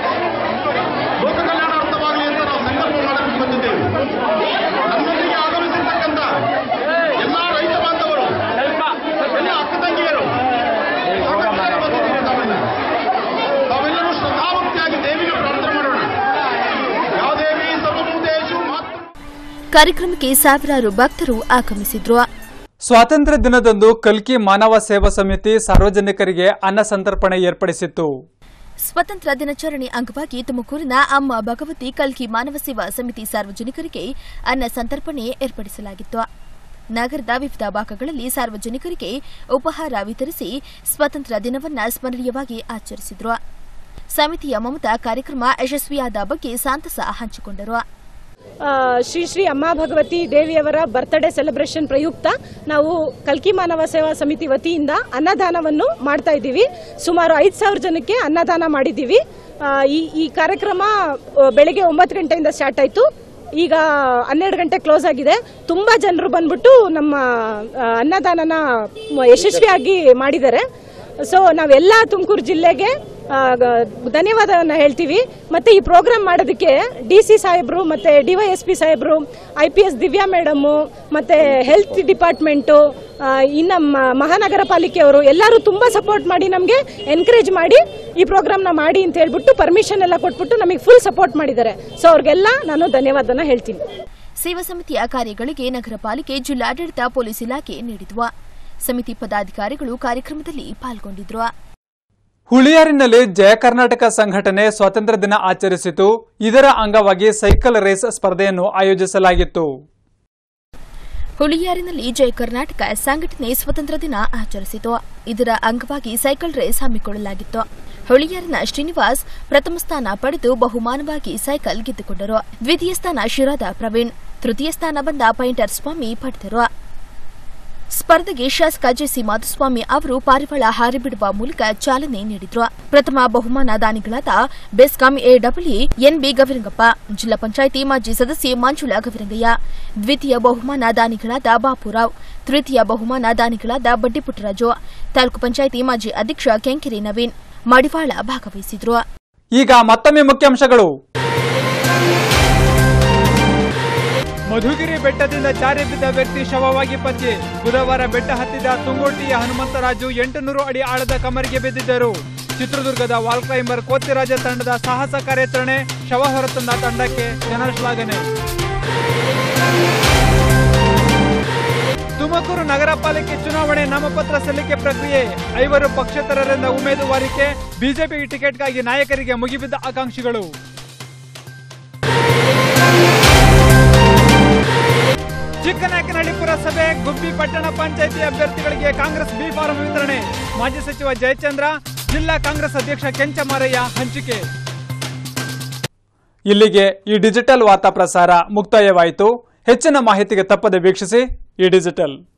ಲೋಕ ಕಲ್ಯಾಣಾರ್ಥವಾಗಲಿ ಅಂತ ನಾವು ಸಂಕಲ್ಪ ಮಾಡಕ್ಕೆ ಬಂದಿದ್ದೇವೆ ನನ್ನೊಂದಿಗೆ ಆಗಮಿಸಿರ್ತಕ್ಕಂಥ ಎಲ್ಲ ರೈತ ಬಾಂಧವರು ಎಲ್ಲ ಅಕ್ಕ ತಂಗಿಯರು ಸಾಕಷ್ಟು ಜನ ಬಂದಿದ್ದೀರಿ ತಾವೆಲ್ಲ. ತಾವೆಲ್ಲರೂ ಶ್ರದ್ಧಾಭಕ್ತಿಯಾಗಿ ದೇವಿಗೆ ಪ್ರಾರ್ಥನೆ ಮಾಡೋಣ ಯಾವ ದೇವಿ ಸರ್ವಭೂತೇಶು ಮಾತೃ ಕಾರ್ಯಕ್ರಮಕ್ಕೆ ಸಾವಿರಾರು ಭಕ್ತರು ಆಗಮಿಸಿದ್ರು ಸ್ವಾತಂತ್ರ್ಯ ದಿನದಂದು ಕಲ್ಕಿ ಮಾನವ ಸೇವಾ ಸಮಿತಿ ಸಾರ್ವಜನಿಕರಿಗೆ ಅನ್ನ ಸಂತರ್ಪಣೆ ಏರ್ಪಡಿಸಿತ್ತು ಸ್ವತಂತ್ರ ದಿನಾಚರಣೆ ಅಂಗವಾಗಿ ತುಮಕೂರಿನ ಅಮ್ಮ ಭಗವತಿ ಕಲ್ಕಿ ಮಾನವ ಸೇವಾ ಸಮಿತಿ ಸಾರ್ವಜನಿಕರಿಗೆ ಅನ್ನ ಸಂತರ್ಪಣೆ ಏರ್ಪಡಿಸಲಾಗಿತ್ತು ನಗರದ ವಿವಿಧ ಭಾಗಗಳಲ್ಲಿ ಸಾರ್ವಜನಿಕರಿಗೆ ಉಪಹಾರ ವಿತರಿಸಿ ಸ್ವಾತಂತ್ರ್ಯ ದಿನವನ್ನ ಸ್ಮರಣೀಯವಾಗಿ ಆಚರಿಸಿದ್ರು ಸಮಿತಿಯ ಮಮತಾ ಕಾರ್ಯಕ್ರಮ ಯಶಸ್ವಿಯಾದ ಬಗ್ಗೆ ಸಂತಸ ಹಂಚಿಕೊಂಡರು ಆ, ಶ್ರೀ ಶ್ರೀ ಅಮ್ಮ ಭಗವತಿ ದೇವಿಯವರ ಬರ್ತ್ಡೇ ಸೆಲೆಬ್ರೇಷನ್ ಪ್ರಯುಕ್ತ ನಾವು ಕಲ್ಕಿ ಮಾನವ ಸೇವಾ ಸಮಿತಿ ವತಿಯಿಂದ ಅನ್ನದಾನವನ್ನು ಮಾಡ್ತಾ ಇದ್ದೀವಿ ಸುಮಾರು ಐದು ಸಾವಿರ ಜನಕ್ಕೆ ಅನ್ನದಾನ ಮಾಡಿದ್ದೀವಿ ಆ, ಈ ಈ ಕಾರ್ಯಕ್ರಮ ಆ, ಬೆಳಗ್ಗೆ ಒಂಬತ್ತು ಗಂಟೆಯಿಂದ ಸ್ಟಾರ್ಟ್ ಆಯಿತು ಈಗ ಹನ್ನೆರಡು ಗಂಟೆ ಕ್ಲೋಸ್ ಆಗಿದೆ ತುಂಬ ಜನರು ಬಂದ್ಬಿಟ್ಟು ನಮ್ಮ ಆ, ಅನ್ನದಾನನ ಯಶಸ್ವಿಯಾಗಿ ಮಾಡಿದ್ದಾರೆ ಸೊ ನಾವೆಲ್ಲ ತುಮಕೂರು ಜಿಲ್ಲೆಗೆ ಆ, ಗ- ಧನ್ಯವಾದವನ್ನ ಹೇಳ್ತೀವಿ ಮತ್ತೆ ಈ ಪ್ರೋಗ್ರಾಮ್ ಮಾಡೋದಕ್ಕೆ ಡಿ ಸಿ ಸಾಹೇಬ್ರು ಮತ್ತೆ ಡಿವೈಎಸ್ಪಿ ಸಾಹೇಬ್ರು I P S Divya madam ಮತ್ತೆ ಹೆಲ್ತ್ ಡಿಪಾರ್ಟ್ಮೆಂಟು ಆ, ಇನ್ನ ಮ- ಮಹಾನಗರ ಪಾಲಿಕೆಯವರು ಎಲ್ಲರೂ ತುಂಬಾ ಸಪೋರ್ಟ್ ಮಾಡಿ ನಮಗೆ ಎನ್ಕರೇಜ್ ಮಾಡಿ ಈ ಪ್ರೋಗ್ರಾಮ್ನ ಮಾಡಿ ಅಂತ ಹೇಳ್ಬಿಟ್ಟು ಪರ್ಮಿಷನ್ ಎಲ್ಲ ಕೊಟ್ಬಿಟ್ಟು ನಮಗೆ ಫುಲ್ ಸಪೋರ್ಟ್ ಮಾಡಿದ್ದಾರೆ ಸೊ ಅವ್ರಿಗೆಲ್ಲ ನಾನು ಧನ್ಯವಾದನ ಹೇಳ್ತೀನಿ ಸೇವಾ ಸಮಿತಿಯ ಕಾರ್ಯಗಳಿಗೆ ನಗರ ಪಾಲಿಕೆ ಜಿಲ್ಲಾಡಳಿತ ಪೊಲೀಸ್ ಇಲಾಖೆ ನೀಡಿದ್ವು ಸಮಿತಿ ಪದಾಧಿಕಾರಿಗಳು ಕಾರ್ಯಕ್ರಮದಲ್ಲಿ ಪಾಲ್ಗೊಂಡಿದ್ರು ಹುಳಿಯಾರಿನಲ್ಲಿ ಜಯ ಕರ್ನಾಟಕ ಸಂಘಟನೆ ಸ್ವಾತಂತ್ರ್ಯ ದಿನ ಆಚರಿಸಿತು ಇದರ ಅಂಗವಾಗಿ ಸೈಕಲ್ ರೇಸ್ ಸ್ಪರ್ಧೆಯನ್ನು ಆಯೋಜಿಸಲಾಗಿತ್ತು ಹುಳಿಯಾರಿನಲ್ಲಿ ಜಯ ಕರ್ನಾಟಕ ಸಂಘಟನೆ ಸ್ವತಂತ್ರ ದಿನ ಆಚರಿಸಿತು ಇದರ ಅಂಗವಾಗಿ ಸೈಕಲ್ ರೇಸ್ ಹಮ್ಮಿಕೊಳ್ಳಲಾಗಿತ್ತು ಹುಳಿಯಾರಿನ ಶ್ರೀನಿವಾಸ್ ಪ್ರಥಮ ಸ್ಥಾನ ಪಡೆದು ಬಹುಮಾನವಾಗಿ ಸೈಕಲ್ ಗೆದ್ದುಕೊಂಡರು ದ್ವಿತೀಯ ಸ್ಥಾನ ಶಿರಾದ ಪ್ರವೀಣ್ ತೃತೀಯ ಸ್ಥಾನ ಬಂದ ಪೈಂಟರ್ ಸ್ವಾಮಿ ಪಡೆದರು ಸ್ಪರ್ಧೆಗೆ ಶಾಸಕ ಜೆಸಿ ಮಾಧುಸ್ವಾಮಿ ಅವರು ಪಾರಿವಾಳ ಹಾರಿಬಿಡುವ ಮೂಲಕ ಚಾಲನೆ ನೀಡಿದ್ರು ಪ್ರಥಮ ಬಹುಮಾನ ದಾನಿಗಳಾದ ಬೆಸ್ಕಾಂ ಎಡಬ್ಲ್ಯೂ ಎನ್ಬಿ ಗವಿರಂಗಪ್ಪ ಜಿಲ್ಲಾ ಪಂಚಾಯಿತಿ ಮಾಜಿ ಸದಸ್ಯೆ ಮಂಜುಳಾ ಗವಿರಂಗಯ್ಯ ದ್ವಿತೀಯ ಬಹುಮಾನ ದಾನಿಗಳಾದ ಬಾಪುರಾವ್ ತೃತೀಯ ಬಹುಮಾನ ದಾನಿಗಳಾದ ಬಡ್ಡಿ ಪುಟ್ಟರಾಜು ತಾಲೂಕು ಪಂಚಾಯಿತಿ ಮಾಜಿ ಅಧ್ಯಕ್ಷ ಕೆಂಕೆರೆ ನವೀನ್ ಮಡಿವಾಳ ಭಾಗವಹಿಸಿದ್ರು ಈಗ ಮತ್ತೊಮ್ಮೆ ಮುಖ್ಯಾಂಶಗಳು ಮಧುಗಿರಿ ಬೆಟ್ಟದಿಂದ ಜಾರಿ ಬಿದ್ದ ವ್ಯಕ್ತಿ ಶವವಾಗಿ ಪತ್ತೆ ಬುಧವಾರ ಬೆಟ್ಟ ಹತ್ತಿದ ತುಂಗೋಟಿಯ ಹನುಮಂತರಾಜು ಎಂಟುನೂರು ಅಡಿ ಆಳದ ಕಮರಿಗೆ ಬಿದ್ದಿದ್ದರು ಚಿತ್ರದುರ್ಗದ ವಾಲ್ ಕ್ಲೈಂಬರ್ ಕೋತಿರಾಜ ತಂಡದ ಸಾಹಸ ಕಾರ್ಯಾಚರಣೆ ಶವ ಹೊರತಂದ ತಂಡಕ್ಕೆ ಜನರ ಶ್ಲಾಘನೆ ತುಮಕೂರು ನಗರ ಪಾಲಿಕೆ ಚುನಾವಣೆ ನಾಮಪತ್ರ ಸಲ್ಲಿಕೆ ಪ್ರಕ್ರಿಯೆ ಐವರು ಪಕ್ಷೇತರರಿಂದ ಉಮೇದುವಾರಿಕೆ ಬಿಜೆಪಿ ಟಿಕೆಟ್ಗಾಗಿ ನಾಯಕರಿಗೆ ಮುಗಿಬಿದ್ದ ಆಕಾಂಕ್ಷಿಗಳು ಚಿಕ್ಕನಾಯಕನಹಳ್ಳಿ ಪುರಸಭೆ ಗುಬ್ಬಿ ಪಟ್ಟಣ ಪಂಚಾಯಿತಿ ಅಭ್ಯರ್ಥಿಗಳಿಗೆ ಕಾಂಗ್ರೆಸ್ ಬಿ ಫಾರಂ ವಿತರಣೆ ಮಾಜಿ ಸಚಿವ ಜಯಚಂದ್ರ ಜಿಲ್ಲಾ ಕಾಂಗ್ರೆಸ್ ಅಧ್ಯಕ್ಷ ಕೆಂಚಮಾರಯ್ಯ ಹಂಚಿಕೆ ಇಲ್ಲಿಗೆ ಈ ಡಿಜಿಟಲ್ ವಾರ್ತಾ ಪ್ರಸಾರ ಮುಕ್ತಾಯವಾಯಿತು ಹೆಚ್ಚಿನ ಮಾಹಿತಿಗೆ ತಪ್ಪದೆ ವೀಕ್ಷಿಸಿ ಈ ಡಿಜಿಟಲ್